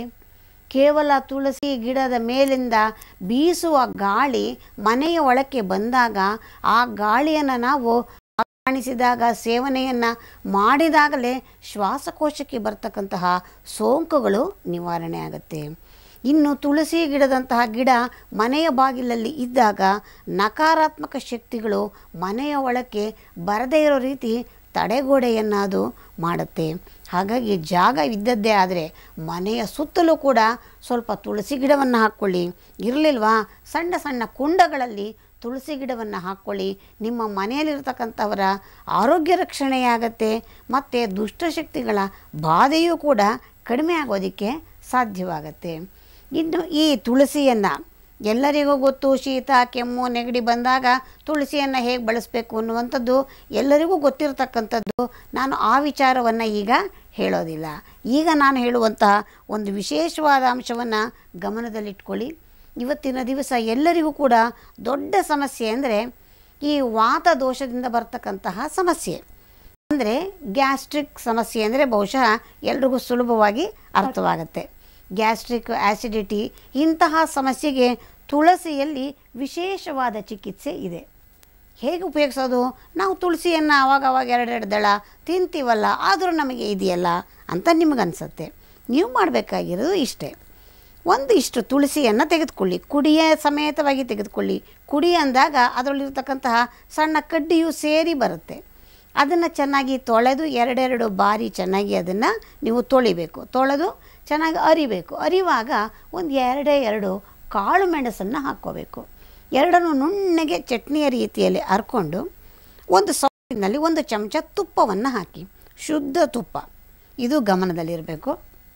ಕೇವಲ ತುಳಸಿ ಗಿಡದ ಮೇಲಿಂದ ಬೀಸುವ ಗಾಳಿ ಮನೆಯ ಒಳಕ್ಕೆ ಬಂದಾಗ ಆ ಗಾಳಿಯನ್ನು ನಾವು ಕಾಣಿಸಿದಾಗ ಸೇವನೆಯನ್ನು ಮಾಡಿದಾಗಲೇ ಶ್ವಾಸಕೋಶಕ್ಕೆ ಬರ್ತಕ್ಕಂತಹ ಸೋಂಕುಗಳು ನಿವಾರಣೆ ಆಗುತ್ತೆ ಇನ್ನು ತುಳಸಿ ಗಿಡದಂತಹ ಗಿಡ ಮನೆಯ ಬಾಗಿಲಲ್ಲಿ ಇದ್ದಾಗ ನಕಾರಾತ್ಮಕ ಶಕ್ತಿಗಳು ಮನೆಯ ಒಳಕ್ಕೆ ಬರದೇ ಇರೋ ರೀತಿ ತಡೆಗೋಡೆಯನ್ನು ಅದು ಮಾಡುತ್ತೆ ಹಾಗಾಗಿ ಜಾಗ ಇದ್ದದ್ದೇ ಆದರೆ ಮನೆಯ ಸುತ್ತಲೂ ಕೂಡ ಸ್ವಲ್ಪ ತುಳಸಿ ಗಿಡವನ್ನು ಹಾಕ್ಕೊಳ್ಳಿ ಇರಲಿಲ್ವಾ ಸಣ್ಣ ಸಣ್ಣ ಕುಂಡಗಳಲ್ಲಿ ತುಳಸಿ ಗಿಡವನ್ನು ಹಾಕ್ಕೊಳ್ಳಿ ನಿಮ್ಮ ಮನೆಯಲ್ಲಿರ್ತಕ್ಕಂಥವರ ಆರೋಗ್ಯ ರಕ್ಷಣೆಯಾಗತ್ತೆ ಮತ್ತು ದುಷ್ಟಶಕ್ತಿಗಳ ಬಾಧೆಯೂ ಕೂಡ ಕಡಿಮೆ ಆಗೋದಕ್ಕೆ ಸಾಧ್ಯವಾಗತ್ತೆ ಇನ್ನು ಈ ತುಳಸಿಯನ್ನು ಎಲ್ಲರಿಗೂ ಗೊತ್ತು ಶೀತ ಕೆಮ್ಮು ನೆಗಡಿ ಬಂದಾಗ ತುಳಸಿಯನ್ನು ಹೇಗೆ ಬಳಸಬೇಕು ಅನ್ನುವಂಥದ್ದು ಎಲ್ಲರಿಗೂ ಗೊತ್ತಿರತಕ್ಕಂಥದ್ದು ನಾನು ಆ ವಿಚಾರವನ್ನು ಈಗ ಹೇಳೋದಿಲ್ಲ ಈಗ ನಾನು ಹೇಳುವಂತಹ ಒಂದು ವಿಶೇಷವಾದ ಅಂಶವನ್ನು ಗಮನದಲ್ಲಿಟ್ಕೊಳ್ಳಿ ಇವತ್ತಿನ ದಿವಸ ಎಲ್ಲರಿಗೂ ಕೂಡ ದೊಡ್ಡ ಸಮಸ್ಯೆ ಅಂದರೆ ಈ ವಾತ ದೋಷದಿಂದ ಬರ್ತಕ್ಕಂತಹ ಸಮಸ್ಯೆ ಅಂದರೆ ಗ್ಯಾಸ್ಟ್ರಿಕ್ ಸಮಸ್ಯೆ ಅಂದರೆ ಬಹುಶಃ ಎಲ್ರಿಗೂ ಸುಲಭವಾಗಿ ಅರ್ಥವಾಗುತ್ತೆ ಗ್ಯಾಸ್ಟ್ರಿಕ್ ಆ್ಯಸಿಡಿಟಿ ಇಂತಹ ಸಮಸ್ಯೆಗೆ ತುಳಸಿಯಲ್ಲಿ ವಿಶೇಷವಾದ ಚಿಕಿತ್ಸೆ ಇದೆ ಹೇಗೆ ಉಪಯೋಗಿಸೋದು ನಾವು ತುಳಸಿಯನ್ನು ಆವಾಗ ಅವಾಗ ಎರಡೆರಡು ದಳ ತಿಂತೀವಲ್ಲ ಆದರೂ ನಮಗೆ ಇದೆಯಲ್ಲ ಅಂತ ನಿಮಗನ್ಸುತ್ತೆ ನೀವು ಮಾಡಬೇಕಾಗಿರೋದು ಇಷ್ಟೇ ಒಂದು ಇಷ್ಟು ತುಳಸಿಯನ್ನು ತೆಗೆದುಕೊಳ್ಳಿ ಕುಡಿಯ ಸಮೇತವಾಗಿ ತೆಗೆದುಕೊಳ್ಳಿ ಕುಡಿ ಅಂದಾಗ ಅದರಲ್ಲಿರ್ತಕ್ಕಂತಹ ಸಣ್ಣ ಕಡ್ಡಿಯು ಸೇರಿ ಬರುತ್ತೆ ಅದನ್ನು ಚೆನ್ನಾಗಿ ತೊಳೆದು ಎರಡೆರಡು ಬಾರಿ ಚೆನ್ನಾಗಿ ಅದನ್ನು ನೀವು ತೊಳಿಬೇಕು ತೊಳೆದು ಚೆನ್ನಾಗಿ ಅರಿಬೇಕು ಅರಿವಾಗ ಒಂದು ಎರಡೇ ಎರಡು ಕಾಳು ಮೆಣಸನ್ನು ಹಾಕ್ಕೋಬೇಕು ಎರಡನ್ನು ನುಣ್ಣಗೆ ಚಟ್ನಿಯ ರೀತಿಯಲ್ಲಿ ಹರ್ಕೊಂಡು ಒಂದು ಸೌಟಿನಲ್ಲಿ ಒಂದು ಚಮಚ ತುಪ್ಪವನ್ನು ಹಾಕಿ ಶುದ್ಧ ತುಪ್ಪ ಇದು ಗಮನದಲ್ಲಿರಬೇಕು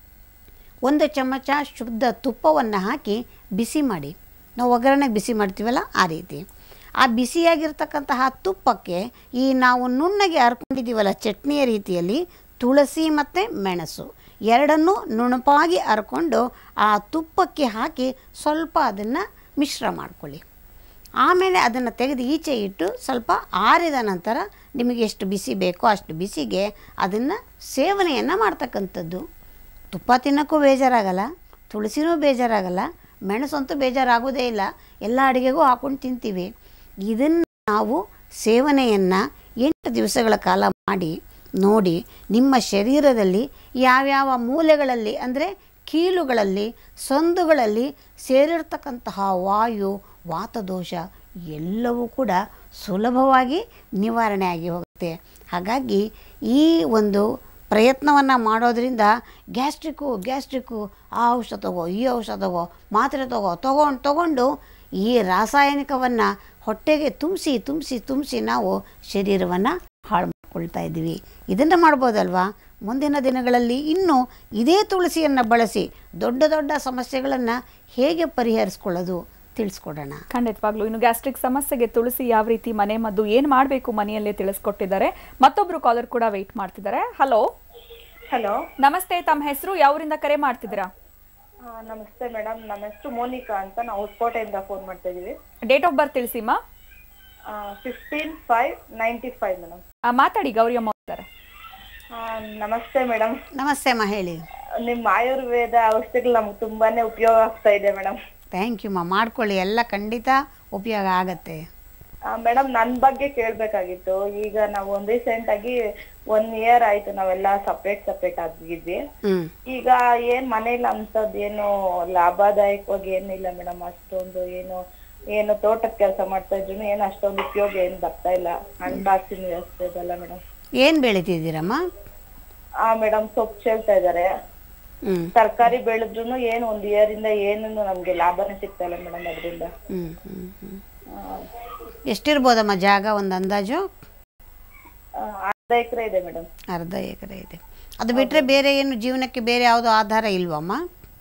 ಒಂದು ಚಮಚ ಶುದ್ಧ ತುಪ್ಪವನ್ನು ಹಾಕಿ ಬಿಸಿ ಮಾಡಿ ನಾವು ಒಗ್ಗರಣೆಗೆ ಬಿಸಿ ಮಾಡ್ತೀವಲ್ಲ ಆ ರೀತಿ ಆ ಬಿಸಿಯಾಗಿರ್ತಕ್ಕಂತಹ ತುಪ್ಪಕ್ಕೆ ಈ ನಾವು ನುಣ್ಣಗೆ ಹರ್ಕೊಂಡಿದ್ದೀವಲ್ಲ ಚಟ್ನಿಯ ರೀತಿಯಲ್ಲಿ ತುಳಸಿ ಮತ್ತು ಮೆಣಸು ಎರಡನ್ನೂ ನುಣುಪಾಗಿ ಹರ್ಕೊಂಡು ಆ ತುಪ್ಪಕ್ಕೆ ಹಾಕಿ ಸ್ವಲ್ಪ ಅದನ್ನು ಮಿಶ್ರ ಮಾಡ್ಕೊಳ್ಳಿ ಆಮೇಲೆ ಅದನ್ನು ತೆಗೆದು ಈಚೆ ಇಟ್ಟು ಸ್ವಲ್ಪ ಆರಿದ ನಂತರ ನಿಮಗೆ ಎಷ್ಟು ಬಿಸಿ ಬೇಕೋ ಅಷ್ಟು ಬಿಸಿಗೆ ಅದನ್ನು ಸೇವನೆಯನ್ನು ಮಾಡ್ತಕ್ಕಂಥದ್ದು ತುಪ್ಪ ತಿನ್ನೋಕ್ಕೂ ಬೇಜಾರಾಗಲ್ಲ ತುಳಸಿನೂ ಬೇಜಾರಾಗಲ್ಲ ಮೆಣಸಂತೂ ಬೇಜಾರಾಗೋದೇ ಇಲ್ಲ ಎಲ್ಲ ಅಡುಗೆಗೂ ಹಾಕ್ಕೊಂಡು ತಿಂತೀವಿ ಇದನ್ನು ನಾವು ಸೇವನೆಯನ್ನು ಎಂಟು ದಿವಸಗಳ ಕಾಲ ಮಾಡಿ ನೋಡಿ ನಿಮ್ಮ ಶರೀರದಲ್ಲಿ ಯಾವ್ಯಾವ ಮೂಲೆಗಳಲ್ಲಿ ಅಂದರೆ ಕೀಲುಗಳಲ್ಲಿ ಸಂದುಗಳಲ್ಲಿ ಸೇರಿರ್ತಕ್ಕಂತಹ ವಾಯು ವಾತದೋಷ ಎಲ್ಲವೂ ಕೂಡ ಸುಲಭವಾಗಿ ನಿವಾರಣೆ ಆಗಿ ಹೋಗುತ್ತೆ ಹಾಗಾಗಿ ಈ ಒಂದು ಪ್ರಯತ್ನವನ್ನು ಮಾಡೋದ್ರಿಂದ ಗ್ಯಾಸ್ಟ್ರಿಕ್ಕು ಗ್ಯಾಸ್ಟ್ರಿಕ್ಕು ಆ ಔಷಧ ತಗೋ ಈ ಔಷಧ ತಗೋ ಮಾತ್ರೆ ತಗೋ ತೊಗೊಂಡು ತೊಗೊಂಡು ಈ ರಾಸಾಯನಿಕವನ್ನು ಹೊಟ್ಟೆಗೆ ತುಂಬಿಸಿ ತುಂಬಿಸಿ ತುಂಬಿಸಿ ನಾವು ಶರೀರವನ್ನು ಹಾಳು ಮಾಡ್ಕೊಳ್ತಾ ಇದ್ದೀವಿ ಇದನ್ನು ಮಾಡ್ಬೋದಲ್ವಾ ಮುಂದಿನ ದಿನಗಳಲ್ಲಿ ಇನ್ನೂ ಇದೇ ತುಳಸಿಯನ್ನು ಬಳಸಿ ದೊಡ್ಡ ದೊಡ್ಡ ಸಮಸ್ಯೆಗಳನ್ನು ಹೇಗೆ ಪರಿಹರಿಸ್ಕೊಳ್ಳೋದು ತಿಳಿಸ್ಕೊಡೋಣ ಖಂಡಿತವಾಗ್ಲೂ ಇನ್ನು ಗ್ಯಾಸ್ಟ್ರಿಕ್ ಸಮಸ್ಯೆಗೆ ತುಳಸಿ ಯಾವ ರೀತಿ ಮನೆ ಮದ್ದು ಏನ್ ಮಾಡಬೇಕು ಮನೆಯಲ್ಲೇ ತಿಳಿಸ್ಕೊಟ್ಟಿದ್ದಾರೆ ಮತ್ತೊಬ್ರು ಕಾಲರ್ ಕೂಡ ವೆಯ್ಟ್ ಮಾಡ್ತಿದ್ದಾರೆ ಹಲೋ ಹಲೋ ನಮಸ್ತೆ ತಮ್ಮ ಹೆಸರು ಯಾವರಿಂದ ಕರೆ ಮಾಡ್ತಿದ್ದೀರಾ ನಮಸ್ತೆ ಮೇಡಮ್ ನಮ್ಮ ಹೆಸರು ಮೋನಿಕಾ ಅಂತ ನಾವು ಹೊಸಕೋಟೆಯಿಂದ ಫೋನ್ ಮಾಡ್ತಾ ಇದೀವಿ ಡೇಟ್ ಆಫ್ ಬರ್ತ್ ತಿಳಿಸಿಮ್ಮ fifteen five ninety five madam ಆ, ಮಾತಾಡಿ ಗೌರಿ ಅಮ್ಮ ಇದ್ದಾರೆ ನಮಸ್ತೆ ಮೇಡಮ್ ನಮಸ್ತೆ ಅಮ್ಮ ಹೇಳಿ ನಿಮ್ಮ ಆಯುರ್ವೇದ ಔಷಧಿಗಳು ನಮ್ಗೆ ತುಂಬಾನೇ ಉಪಯೋಗ ಆಗ್ತಾ ಇದೆ ಮೇಡಮ್ ಥ್ಯಾಂಕ್ ಯು ಮಾ ಮಾಡ್ಕೊಳ್ಳಿ ಎಲ್ಲ ಖಂಡಿತ ಉಪಯೋಗ ಆಗತ್ತೆ ಮೇಡಮ್ ನನ್ ಬಗ್ಗೆ ಕೇಳ್ಬೇಕಾಗಿತ್ತು ಈಗ ನಾವು ಒಂದ್ ರೀಸೆಂಟ್ ಆಗಿ ಒನ್ ಇಯರ್ ಆಯ್ತು ನಾವೆಲ್ಲ ಸಪ್ರೇಟ್ ಸಪ್ರೇಟ್ ಆಗಿದ್ವಿ ಹ್ಞೂ ಈಗ ಏನ್ ಮನೇಲಿ ಅಂತದ್ ಏನು ಲಾಭದಾಯಕವಾಗಿ ಏನಿಲ್ಲ ಮೇಡಮ್ ಅಷ್ಟೊಂದು ಏನು ಏನು ತೋಟದ ಕೆಲಸ ಮಾಡ್ತಾ ಇದ್ರು ಏನು ಅಷ್ಟೊಂದು ಉಪಯೋಗ ಏನ್ ಬರ್ತಾ ಇಲ್ಲ ಹಣಕಾಸಿನ ವ್ಯವಸ್ಥೆ ಇದೆಲ್ಲ ಮೇಡಮ್ ಏನು ಬೆಳಿತಿದ್ದೀರಮ್ಮ ಆ ಮೇಡಮ್ ಸೊಪ್ಪು ಚೆಲ್ತಾ ಇದಾರೆ ಹ್ಞೂ ತರಕಾರಿ ಬೆಳೆದ್ರು ಏನು ಒಂದ್ ಇಯರ್ ಇಂದ ಏನು ನಮ್ಗೆ ಲಾಭನೇ ಸಿಗ್ತಾ ಇಲ್ಲ ಮೇಡಮ್ ಅದರಿಂದ ಹ್ಞೂ ಹ್ಞೂ ಹ್ಞೂ ಎಷ್ಟಿರ್ಬೋದಮ್ಮ ಜಾಗ ಒಂದು ಅಂದಾಜು ಅರ್ಧ ಎಕರೆ ಇದೆ ಮೇಡಮ್ ಅರ್ಧ ಎಕರೆ ಇದೆ ಅದು ಬಿಟ್ಟರೆ ಬೇರೆ ಏನು ಜೀವನಕ್ಕೆ ಬೇರೆ ಯಾವುದೋ ಆಧಾರ ಇಲ್ವಮ್ಮ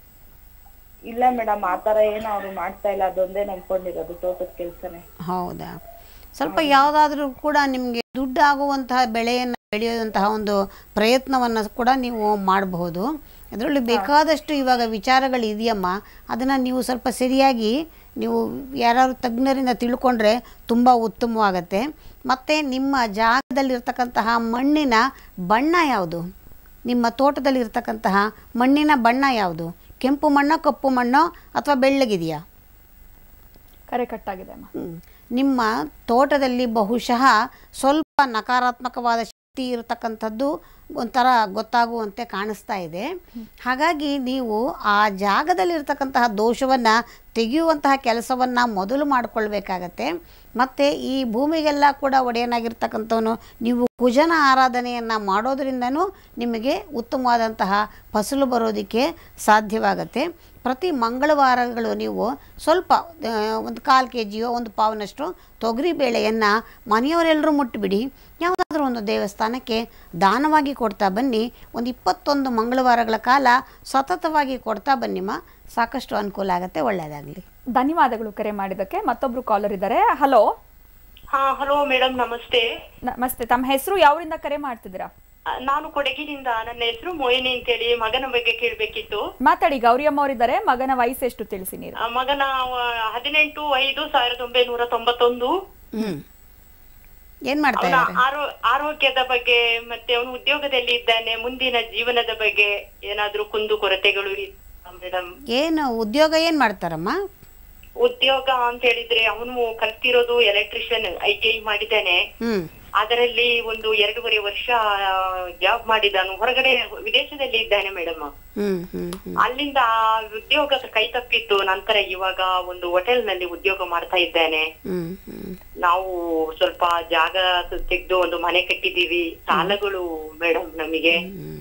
ಇಲ್ಲ ಮೇಡಮ್ ಆತರ ಏನು ಅವ್ರು ಮಾಡ್ತಾ ಇಲ್ಲ ಅದೊಂದೇ ನಂಬ್ಕೊಂಡಿರೋದು ತೋಟದ ಕೆಲ್ಸನೇ ಹೌದಾ ಸ್ವಲ್ಪ ಯಾವುದಾದ್ರೂ ಕೂಡ ನಿಮಗೆ ದುಡ್ಡು ಆಗುವಂತಹ ಬೆಳೆಯನ್ನು ಬೆಳೆಯುವಂತಹ ಒಂದು ಪ್ರಯತ್ನವನ್ನು ಕೂಡ ನೀವು ಮಾಡಬಹುದು ಅದರಲ್ಲಿ ಬೇಕಾದಷ್ಟು ಇವಾಗ ವಿಚಾರಗಳು ಇದೆಯಮ್ಮ ಅದನ್ನು ನೀವು ಸ್ವಲ್ಪ ಸರಿಯಾಗಿ ನೀವು ಯಾರಾದ್ರು ತಜ್ಞರಿಂದ ತಿಳ್ಕೊಂಡ್ರೆ ತುಂಬ ಉತ್ತಮವಾಗತ್ತೆ ಮತ್ತು ನಿಮ್ಮ ಜಾಗದಲ್ಲಿರ್ತಕ್ಕಂತಹ ಮಣ್ಣಿನ ಬಣ್ಣ ಯಾವುದು ನಿಮ್ಮ ತೋಟದಲ್ಲಿರ್ತಕ್ಕಂತಹ ಮಣ್ಣಿನ ಬಣ್ಣ ಯಾವುದು ಕೆಂಪು ಮಣ್ಣೋ ಕಪ್ಪು ಮಣ್ಣೋ ಅಥವಾ ಬೆಳ್ಳಗಿದೆಯಾ ಕರೆ ಕಟ್ಟಾಗಿದೆ ಅಮ್ಮ ಹ್ಮ್. ನಿಮ್ಮ ತೋಟದಲ್ಲಿ ಬಹುಶಃ ಸ್ವಲ್ಪ ನಕಾರಾತ್ಮಕವಾದ ಶಕ್ತಿ ಇರತಕ್ಕಂಥದ್ದು ಒಂಥರ ಗೊತ್ತಾಗುವಂತೆ ಕಾಣಿಸ್ತಾ ಇದೆ ಹಾಗಾಗಿ ನೀವು ಆ ಜಾಗದಲ್ಲಿರ್ತಕ್ಕಂತಹ ದೋಷವನ್ನು ತೆಗೆಯುವಂತಹ ಕೆಲಸವನ್ನು ಮೊದಲು ಮಾಡಿಕೊಳ್ಬೇಕಾಗತ್ತೆ ಮತ್ತು ಈ ಭೂಮಿಗೆಲ್ಲ ಕೂಡ ಒಡೆಯನಾಗಿರ್ತಕ್ಕಂಥವನು ನೀವು ಕುಜನ ಆರಾಧನೆಯನ್ನು ಮಾಡೋದ್ರಿಂದನೂ ನಿಮಗೆ ಉತ್ತಮವಾದಂತಹ ಫಸಲು ಬರೋದಕ್ಕೆ ಸಾಧ್ಯವಾಗುತ್ತೆ ಪ್ರತಿ ಮಂಗಳವಾರಗಳು ನೀವು ಸ್ವಲ್ಪ ಆ, ಒಂದು ಕಾಲು ಕೆ ಜಿಯೋ ಒಂದು ಪಾವನಷ್ಟು ತೊಗರಿ ಬೇಳೆಯನ್ನು ಮನೆಯವರೆಲ್ಲರೂ ಮುಟ್ಟಿಬಿಡಿ ಯಾವುದಾದ್ರೂ ಒಂದು ದೇವಸ್ಥಾನಕ್ಕೆ ದಾನವಾಗಿ ಕೊಡ್ತಾ ಬನ್ನಿ ಒಂದು ಇಪ್ಪತ್ತೊಂದು ಮಂಗಳವಾರಗಳ ಕಾಲ ಸತತವಾಗಿ ಕೊಡ್ತಾ ಬನ್ನಿಮ್ಮ ಸಾಕಷ್ಟು ಅನುಕೂಲ ಆಗುತ್ತೆ ಒಳ್ಳೆಯದಾಗಲಿ ಧನ್ಯವಾದಗಳು ಕರೆ ಮಾಡಿದ್ದಕ್ಕೆ ಮತ್ತೊಬ್ರು ಕಾಲರ್ ಇದ್ದಾರೆ ಹಲೋ ಹಾ ಹಲೋ ಮೇಡಮ್ ನಮಸ್ತೆ ನಮಸ್ತೆ ತಮ್ಮ ಹೆಸರು ಯಾವರಿಂದ ಕರೆ ಮಾಡ್ತಿದ್ದೀರಾ ಆ, ನಾನು ಕೊಡಗಿನಿಂದ ನನ್ನ ಹೆಸರು ಮೋಹಿನಿ ಅಂತೇಳಿ ಮಗನ ಬಗ್ಗೆ ಕೇಳ್ಬೇಕಿತ್ತು ಮಾತಾಡಿ ಗೌರಿಯಮ್ಮ ಅವರಿದ್ದಾರೆ ಮಗನ ವಯಸ್ಸು ಎಷ್ಟು ತಿಳಿಸಿ ನೀವು ಆ, ಮಗನ ಆ, ಹದಿನೆಂಟು ಐದು ಸಾವಿರದ ಒಂಬೈನೂರ ತೊಂಬತ್ತೊಂದು ಹ್ಞೂ ಏನು ಮಾಡ್ತಾ ಅವನ ಇದ್ದಾರೆ ಆರೋ ಆರೋಗ್ಯದ ಬಗ್ಗೆ ಮತ್ತೆ ಅವನು ಉದ್ಯೋಗದಲ್ಲಿ ಇದ್ದಾನೆ ಮುಂದಿನ ಜೀವನದ ಬಗ್ಗೆ ಏನಾದ್ರೂ ಕುಂದು ಕೊರತೆಗಳು ಮೇಡಮ್ ಏನು ಉದ್ಯೋಗ ಏನು ಮಾಡ್ತಾರಮ್ಮ ಉದ್ಯೋಗ ಅಂತ ಹೇಳಿದ್ರೆ ಅವನು ಕಲ್ತಿರೋದು ಎಲೆಕ್ಟ್ರಿಷಿಯನ್ ಐ ಟಿ ಐ ಮಾಡಿದ್ದಾನೆ ಹ್ಞೂ ಅದರಲ್ಲಿ ಒಂದು ಎರಡೂವರೆ ವರ್ಷ ಜಾಬ್ ಮಾಡಿದಾನು ಹೊರಗಡೆ ವಿದೇಶದಲ್ಲಿ ಇದ್ದಾನೆ ಮೇಡಮ್ ಹ್ಞೂ ಹ್ಞೂ ಹ್ಞೂ ಅಲ್ಲಿಂದ ಆ ಉದ್ಯೋಗ ಕೈ ತಪ್ಪಿತ್ತು ನಂತರ ಇವಾಗ ಒಂದು ಹೋಟೆಲ್ ನಲ್ಲಿ ಉದ್ಯೋಗ ಮಾಡ್ತಾ ಇದ್ದೇನೆ ಹ್ಞೂ ಹ್ಞೂ ನಾವು ಸ್ವಲ್ಪ ಜಾಗ ತೆಗೆದು ಒಂದು ಮನೆ ಕಟ್ಟಿದೀವಿ ಸಾಲಗಳು ಮೇಡಮ್ ನಮಗೆ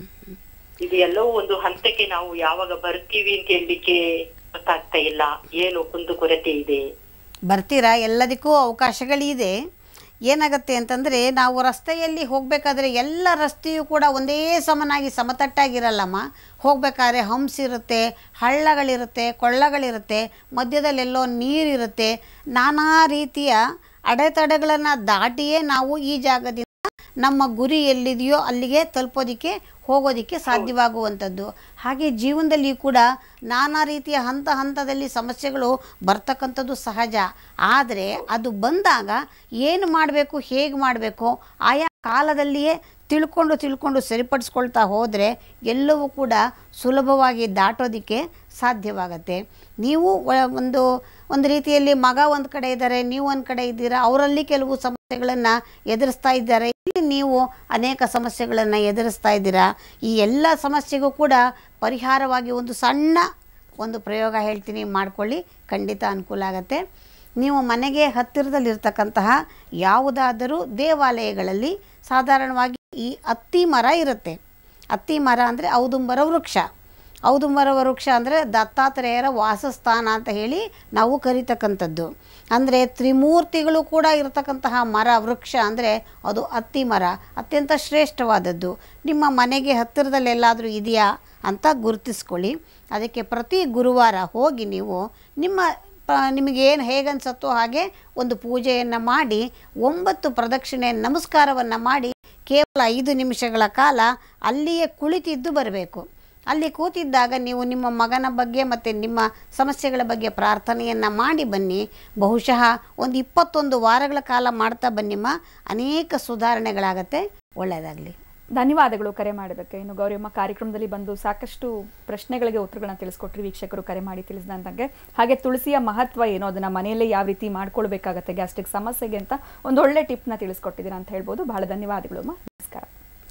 ಇದು ಎಲ್ಲೋ ಒಂದು ಹಂತಕ್ಕೆ ನಾವು ಯಾವಾಗ ಬರ್ತೀವಿ ಅಂತ ಹೇಳಲಿಕ್ಕೆ ಗೊತ್ತಾಗ್ತಾ ಇಲ್ಲ ಏನು ಕುಂದು ಕೊರತೆ ಇದೆ ಬರ್ತೀರಾ ಎಲ್ಲದಕ್ಕೂ ಅವಕಾಶಗಳಿದೆ ಏನಾಗುತ್ತೆ ಅಂತಂದರೆ ನಾವು ರಸ್ತೆಯಲ್ಲಿ ಹೋಗಬೇಕಾದ್ರೆ ಎಲ್ಲ ರಸ್ತೆಯೂ ಕೂಡ ಒಂದೇ ಸಮನಾಗಿ ಸಮತಟ್ಟಾಗಿರಲ್ಲಮ್ಮ ಹೋಗಬೇಕಾದ್ರೆ ಹಂಪ್ಸ್ ಇರುತ್ತೆ ಹಳ್ಳಗಳಿರುತ್ತೆ ಕೊಳ್ಳಗಳಿರುತ್ತೆ ಮಧ್ಯದಲ್ಲೆಲ್ಲೋ ನೀರಿರುತ್ತೆ ನಾನಾ ರೀತಿಯ ಅಡೆತಡೆಗಳನ್ನು ದಾಟಿಯೇ ನಾವು ಈ ಜಾಗದಿಂದ ನಮ್ಮ ಗುರಿ ಎಲ್ಲಿದೆಯೋ ಅಲ್ಲಿಗೆ ತಲುಪೋದಕ್ಕೆ ಹೋಗೋದಕ್ಕೆ ಸಾಧ್ಯವಾಗುವಂಥದ್ದು ಹಾಗೆ ಜೀವನದಲ್ಲಿ ಕೂಡ ನಾನಾ ರೀತಿಯ ಹಂತ ಹಂತದಲ್ಲಿ ಸಮಸ್ಯೆಗಳು ಬರ್ತಕ್ಕಂಥದ್ದು ಸಹಜ ಆದರೆ ಅದು ಬಂದಾಗ ಏನು ಮಾಡಬೇಕು ಹೇಗೆ ಮಾಡಬೇಕು ಆಯಾ ಕಾಲದಲ್ಲಿಯೇ ತಿಳ್ಕೊಂಡು ತಿಳ್ಕೊಂಡು ಸರಿಪಡಿಸ್ಕೊಳ್ತಾ ಹೋದರೆ ಎಲ್ಲವೂ ಕೂಡ ಸುಲಭವಾಗಿ ದಾಟೋದಕ್ಕೆ ಸಾಧ್ಯವಾಗತ್ತೆ ನೀವು ಒ- ಒಂದು ಒಂದು ರೀತಿಯಲ್ಲಿ ಮಗ ಒಂದು ಕಡೆ ಇದ್ದಾರೆ ನೀವು ಒಂದು ಕಡೆ ಇದ್ದೀರಾ ಅವರಲ್ಲಿ ಕೆಲವು ಸಮಸ್ಯೆಗಳನ್ನು ಎದುರಿಸ್ತಾ ಇದ್ದಾರೆ ಇಲ್ಲಿ ನೀವು ಅನೇಕ ಸಮಸ್ಯೆಗಳನ್ನು ಎದುರಿಸ್ತಾ ಇದ್ದೀರಾ ಈ ಎಲ್ಲ ಸಮಸ್ಯೆಗೂ ಕೂಡ ಪರಿಹಾರವಾಗಿ ಒಂದು ಸಣ್ಣ ಒಂದು ಪ್ರಯೋಗ ಹೇಳ್ತೀನಿ ಮಾಡ್ಕೊಳ್ಳಿ ಖಂಡಿತ ಅನುಕೂಲ ಆಗುತ್ತೆ ನೀವು ಮನೆಗೆ ಹತ್ತಿರದಲ್ಲಿರ್ತಕ್ಕಂತಹ ಯಾವುದಾದರೂ ದೇವಾಲಯಗಳಲ್ಲಿ ಸಾಧಾರಣವಾಗಿ ಈ ಅತ್ತಿ ಮರ ಇರುತ್ತೆ ಅತ್ತಿ ಮರ ಅಂದರೆ ಔದುಂಬರ ವೃಕ್ಷ ಔದುಂಬರ ವೃಕ್ಷ ಅಂದರೆ ದತ್ತಾತ್ರೇಯರ ವಾಸಸ್ಥಾನ ಅಂತ ಹೇಳಿ ನಾವು ಕರಿತಕ್ಕಂಥದ್ದು ಅಂದರೆ ತ್ರಿಮೂರ್ತಿಗಳು ಕೂಡ ಇರತಕ್ಕಂತಹ ಮರ ವೃಕ್ಷ ಅಂದರೆ ಅದು ಅತ್ತಿ ಮರ ಅತ್ಯಂತ ಶ್ರೇಷ್ಠವಾದದ್ದು ನಿಮ್ಮ ಮನೆಗೆ ಹತ್ತಿರದಲ್ಲಿ ಎಲ್ಲಾದರೂ ಇದೆಯಾ ಅಂತ ಗುರುತಿಸ್ಕೊಳ್ಳಿ ಅದಕ್ಕೆ ಪ್ರತಿ ಗುರುವಾರ ಹೋಗಿ ನೀವು ನಿಮ್ಮ ಪ ನಿಮಗೇನು ಹೇಗನ್ಸತ್ತೋ ಹಾಗೆ ಒಂದು ಪೂಜೆಯನ್ನು ಮಾಡಿ ಒಂಬತ್ತು ಪ್ರದಕ್ಷಿಣೆ ನಮಸ್ಕಾರವನ್ನು ಮಾಡಿ ಕೇವಲ ಐದು ನಿಮಿಷಗಳ ಕಾಲ ಅಲ್ಲಿಯೇ ಕುಳಿತಿದ್ದು ಬರಬೇಕು ಅಲ್ಲಿ ಕೂತಿದ್ದಾಗ ನೀವು ನಿಮ್ಮ ಮಗನ ಬಗ್ಗೆ ಮತ್ತು ನಿಮ್ಮ ಸಮಸ್ಯೆಗಳ ಬಗ್ಗೆ ಪ್ರಾರ್ಥನೆಯನ್ನು ಮಾಡಿ ಬನ್ನಿ ಬಹುಶಃ ಒಂದು ಇಪ್ಪತ್ತೊಂದು ವಾರಗಳ ಕಾಲ ಮಾಡ್ತಾ ಬನ್ನಿಮ್ಮ ಅನೇಕ ಸುಧಾರಣೆಗಳಾಗತ್ತೆ ಒಳ್ಳೆಯದಾಗಲಿ ಧನ್ಯವಾದಗಳು ಕರೆ ಮಾಡಿದ್ದಕ್ಕೆ ಇನ್ನು ಗೌರಿಯಮ್ಮ ಕಾರ್ಯಕ್ರಮದಲ್ಲಿ ಬಂದು ಸಾಕಷ್ಟು ಪ್ರಶ್ನೆಗಳಿಗೆ ಉತ್ತರಗಳನ್ನ ತಿಳಿಸ್ಕೊಟ್ರಿ ವೀಕ್ಷಕರು ಕರೆ ಮಾಡಿ ತಿಳಿಸಿದಂಗೆ ಹಾಗೆ ತುಳಸಿಯ ಮಹತ್ವ ಏನು ಅದನ್ನ ಮನೆಯಲ್ಲೇ ಯಾವ ರೀತಿ ಮಾಡ್ಕೊಳ್ಬೇಕಾಗತ್ತೆ ಗ್ಯಾಸ್ಟ್ರಿಕ್ ಸಮಸ್ಯೆಗೆ ಅಂತ ಒಂದು ಒಳ್ಳೆ ಟಿಪ್ನ ತಿಳಿಸ್ಕೊಟ್ಟಿದ್ದೀರಾ ಅಂತ ಹೇಳ್ಬೋದು ಬಹಳ ಧನ್ಯವಾದಗಳು ಅಮ್ಮ ನಮಸ್ಕಾರ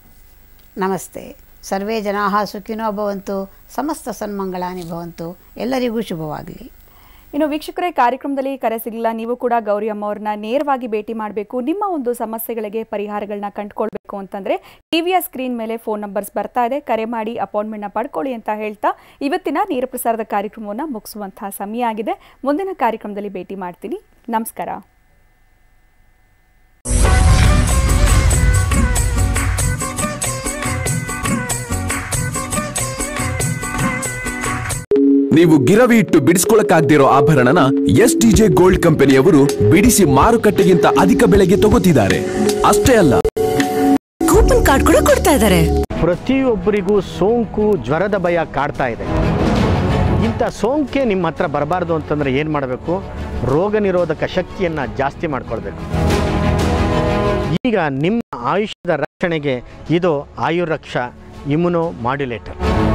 ನಮಸ್ತೆ ಸರ್ವೇ ಜನಾ ಸುಖಿನೋ ಭವಂತು ಸಮಸ್ತ ಸನ್ಮಂಗಳಾನಿ ಭವಂತು ಎಲ್ಲರಿಗೂ ಶುಭವಾಗಲಿ ಇನ್ನು ವೀಕ್ಷಕರೇ ಕಾರ್ಯಕ್ರಮದಲ್ಲಿ ಕರೆ ಸಿಗಲಿಲ್ಲ ನೀವು ಕೂಡ ಗೌರಿ ಅಮ್ಮ ಅವ್ರನ್ನ ನೇರವಾಗಿ ಭೇಟಿ ಮಾಡಬೇಕು ನಿಮ್ಮ ಒಂದು ಸಮಸ್ಯೆಗಳಿಗೆ ಪರಿಹಾರಗಳನ್ನ ಕಂಡುಕೊಳ್ಬೇಕು ಅಂತಂದ್ರೆ ಟಿವಿಯ ಸ್ಕ್ರೀನ್ ಮೇಲೆ ಫೋನ್ ನಂಬರ್ಸ್ ಬರ್ತಾ ಇದೆ ಕರೆ ಮಾಡಿ ಅಪಾಯಿಂಟ್ಮೆಂಟ್ನ ಪಡ್ಕೊಳ್ಳಿ ಅಂತ ಹೇಳ್ತಾ ಇವತ್ತಿನ ನೇರ ಪ್ರಸಾರದ ಕಾರ್ಯಕ್ರಮವನ್ನು ಮುಗಿಸುವಂತಹ ಸಮಯ ಆಗಿದೆ ಮುಂದಿನ ಕಾರ್ಯಕ್ರಮದಲ್ಲಿ ಭೇಟಿ ಮಾಡ್ತೀನಿ ನಮಸ್ಕಾರ ನೀವು ಗಿರವಿ ಇಟ್ಟು ಬಿಡಿಸ್ಕೊಳಕ್ಕಾಗ್ದಿರೋ ಆಭರಣನ ಎಸ್ ಟಿಜೆ ಗೋಲ್ಡ್ ಕಂಪನಿಯವರು ಬಿಡಿಸಿ ಮಾರುಕಟ್ಟೆಗಿಂತ ಅಧಿಕ ಬೆಲೆಗೆ ತಗೋತಿದ್ದಾರೆ ಅಷ್ಟೇ ಅಲ್ಲ ಕೂಪನ್ ಕಾರ್ಡ್ ಕೂಡ ಕೊಡ್ತಾ ಇದ್ದಾರೆ ಪ್ರತಿಯೊಬ್ಬರಿಗೂ ಸೋಂಕು ಜ್ವರದ ಭಯ ಕಾಡ್ತಾ ಇದೆ ಇಂಥ ಸೋಂಕೆ ನಿಮ್ಮ ಹತ್ರ ಬರಬಾರ್ದು ಅಂತಂದ್ರೆ ಏನು ಮಾಡಬೇಕು ರೋಗ ನಿರೋಧಕ ಶಕ್ತಿಯನ್ನು ಜಾಸ್ತಿ ಮಾಡ್ಕೊಳ್ಬೇಕು ಈಗ ನಿಮ್ಮ ಆಯುಷ್ಯದ ರಕ್ಷಣೆಗೆ ಇದು ಆಯುರ್ರಕ್ಷಾ ಇಮ್ಯುನೋ ಮಾಡ್ಯುಲೇಟರ್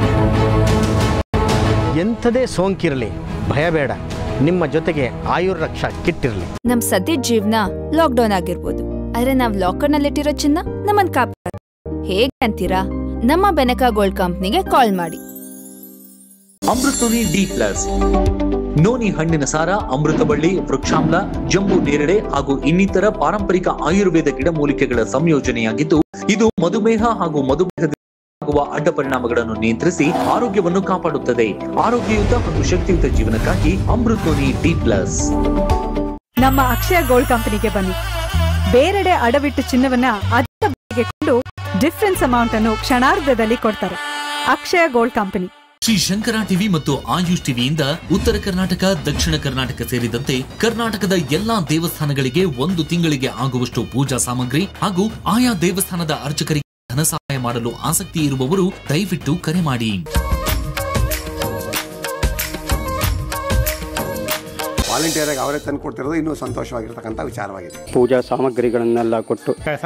ಎಂಥದೇ ಸೋಂಕಿರಲಿ ಭಯ ಬೇಡ ನಿಮ್ಮ ಜೊತೆಗೆ ಆಯುರ್ರಕ್ಷಾ ಕಿಟ್ ಇರಲಿ ನಮ್ ಸದ್ಯದ ಜೀವನ ಲಾಕ್ಡೌನ್ ಆಗಿರ್ಬೋದು ಆದ್ರೆ ನಾವ್ ಲಾಕರ್ ನಲ್ಲಿಟ್ಟಿರೋ ಚಿನ್ನ ನಮ್ಮನ್ ಕಾಪಾಡ ಹೇಗೆ ಅಂತೀರಾ ನಮ್ಮ ಬೆನಕ ಗೋಲ್ಡ್ ಕಂಪ್ನಿಗೆ ಕಾಲ್ ಮಾಡಿ ಅಮೃತೋನಿ ಡಿ ಪ್ಲಸ್ ನೋನಿ ಹಣ್ಣಿನ ಸಾರ ಅಮೃತಬಳ್ಳಿ ವೃಕ್ಷಾಮ್ಲ ಜಂಬು ನೇರಳೆ ಹಾಗೂ ಇನ್ನಿತರ ಪಾರಂಪರಿಕ ಆಯುರ್ವೇದ ಗಿಡಮೂಲಿಕೆಗಳ ಸಂಯೋಜನೆಯಾಗಿದ್ದು ಇದು ಮಧುಮೇಹ ಹಾಗೂ ಮಧುಮೇಹದಿಂದ ಆಗುವ ಅಡ್ಡ ಪರಿಣಾಮಗಳನ್ನು ನಿಯಂತ್ರಿಸಿ ಆರೋಗ್ಯವನ್ನು ಕಾಪಾಡುತ್ತದೆ ಆರೋಗ್ಯಯುತ ಹಾಗೂ ಶಕ್ತಿಯುತ ಜೀವನಕ್ಕಾಗಿ ಅಮೃತ್ ನೋನಿ ಡಿ ಪ್ಲಸ್ ನಮ್ಮ ಅಕ್ಷಯ ಗೋಲ್ಡ್ ಕಂಪನಿಗೆ ಬನ್ನಿ ಬೇರೆಡೆ ಅಡವಿಟ್ಟು ಚಿನ್ನವನ್ನ ಅಧಿಕ ಬೆಲೆಗೆ ಕೊಂಡು ಡಿಫರೆನ್ಸ್ ಅಮೌಂಟ್ ಅನ್ನು ಕ್ಷಣಾರ್ಧದಲ್ಲಿ ಕೊಡ್ತಾರೆ Akshaya gold company Shri Shankara TV ಮತ್ತು ಆಯುಷ್ ಟಿವಿಯಿಂದ ಉತ್ತರ ಕರ್ನಾಟಕ ದಕ್ಷಿಣ ಕರ್ನಾಟಕ ಸೇರಿದಂತೆ ಕರ್ನಾಟಕದ ಎಲ್ಲಾ ದೇವಸ್ಥಾನಗಳಿಗೆ ಒಂದು ತಿಂಗಳಿಗೆ ಆಗುವಷ್ಟು ಪೂಜಾ ಸಾಮಗ್ರಿ ಹಾಗೂ ಆಯಾ ದೇವಸ್ಥಾನದ ಅರ್ಚಕರಿಗೆ ಧನ ಸಹಾಯ ಮಾಡಲು ಆಸಕ್ತಿ ಇರುವವರು ದಯವಿಟ್ಟು ಕರೆ ಮಾಡಿ ವಾಲಂಟಿಯರ್ ಆಗಿ ಅವರೇ ತಂದು ಕೊಡ್ತಿರೋದು ಇನ್ನೂ ಸಂತೋಷವಾಗಿರ್ತಕ್ಕಂಥ ವಿಚಾರವಾಗಿದೆ ಪೂಜಾ ಸಾಮಗ್ರಿಗಳನ್ನೆಲ್ಲ ಕೊಟ್ಟು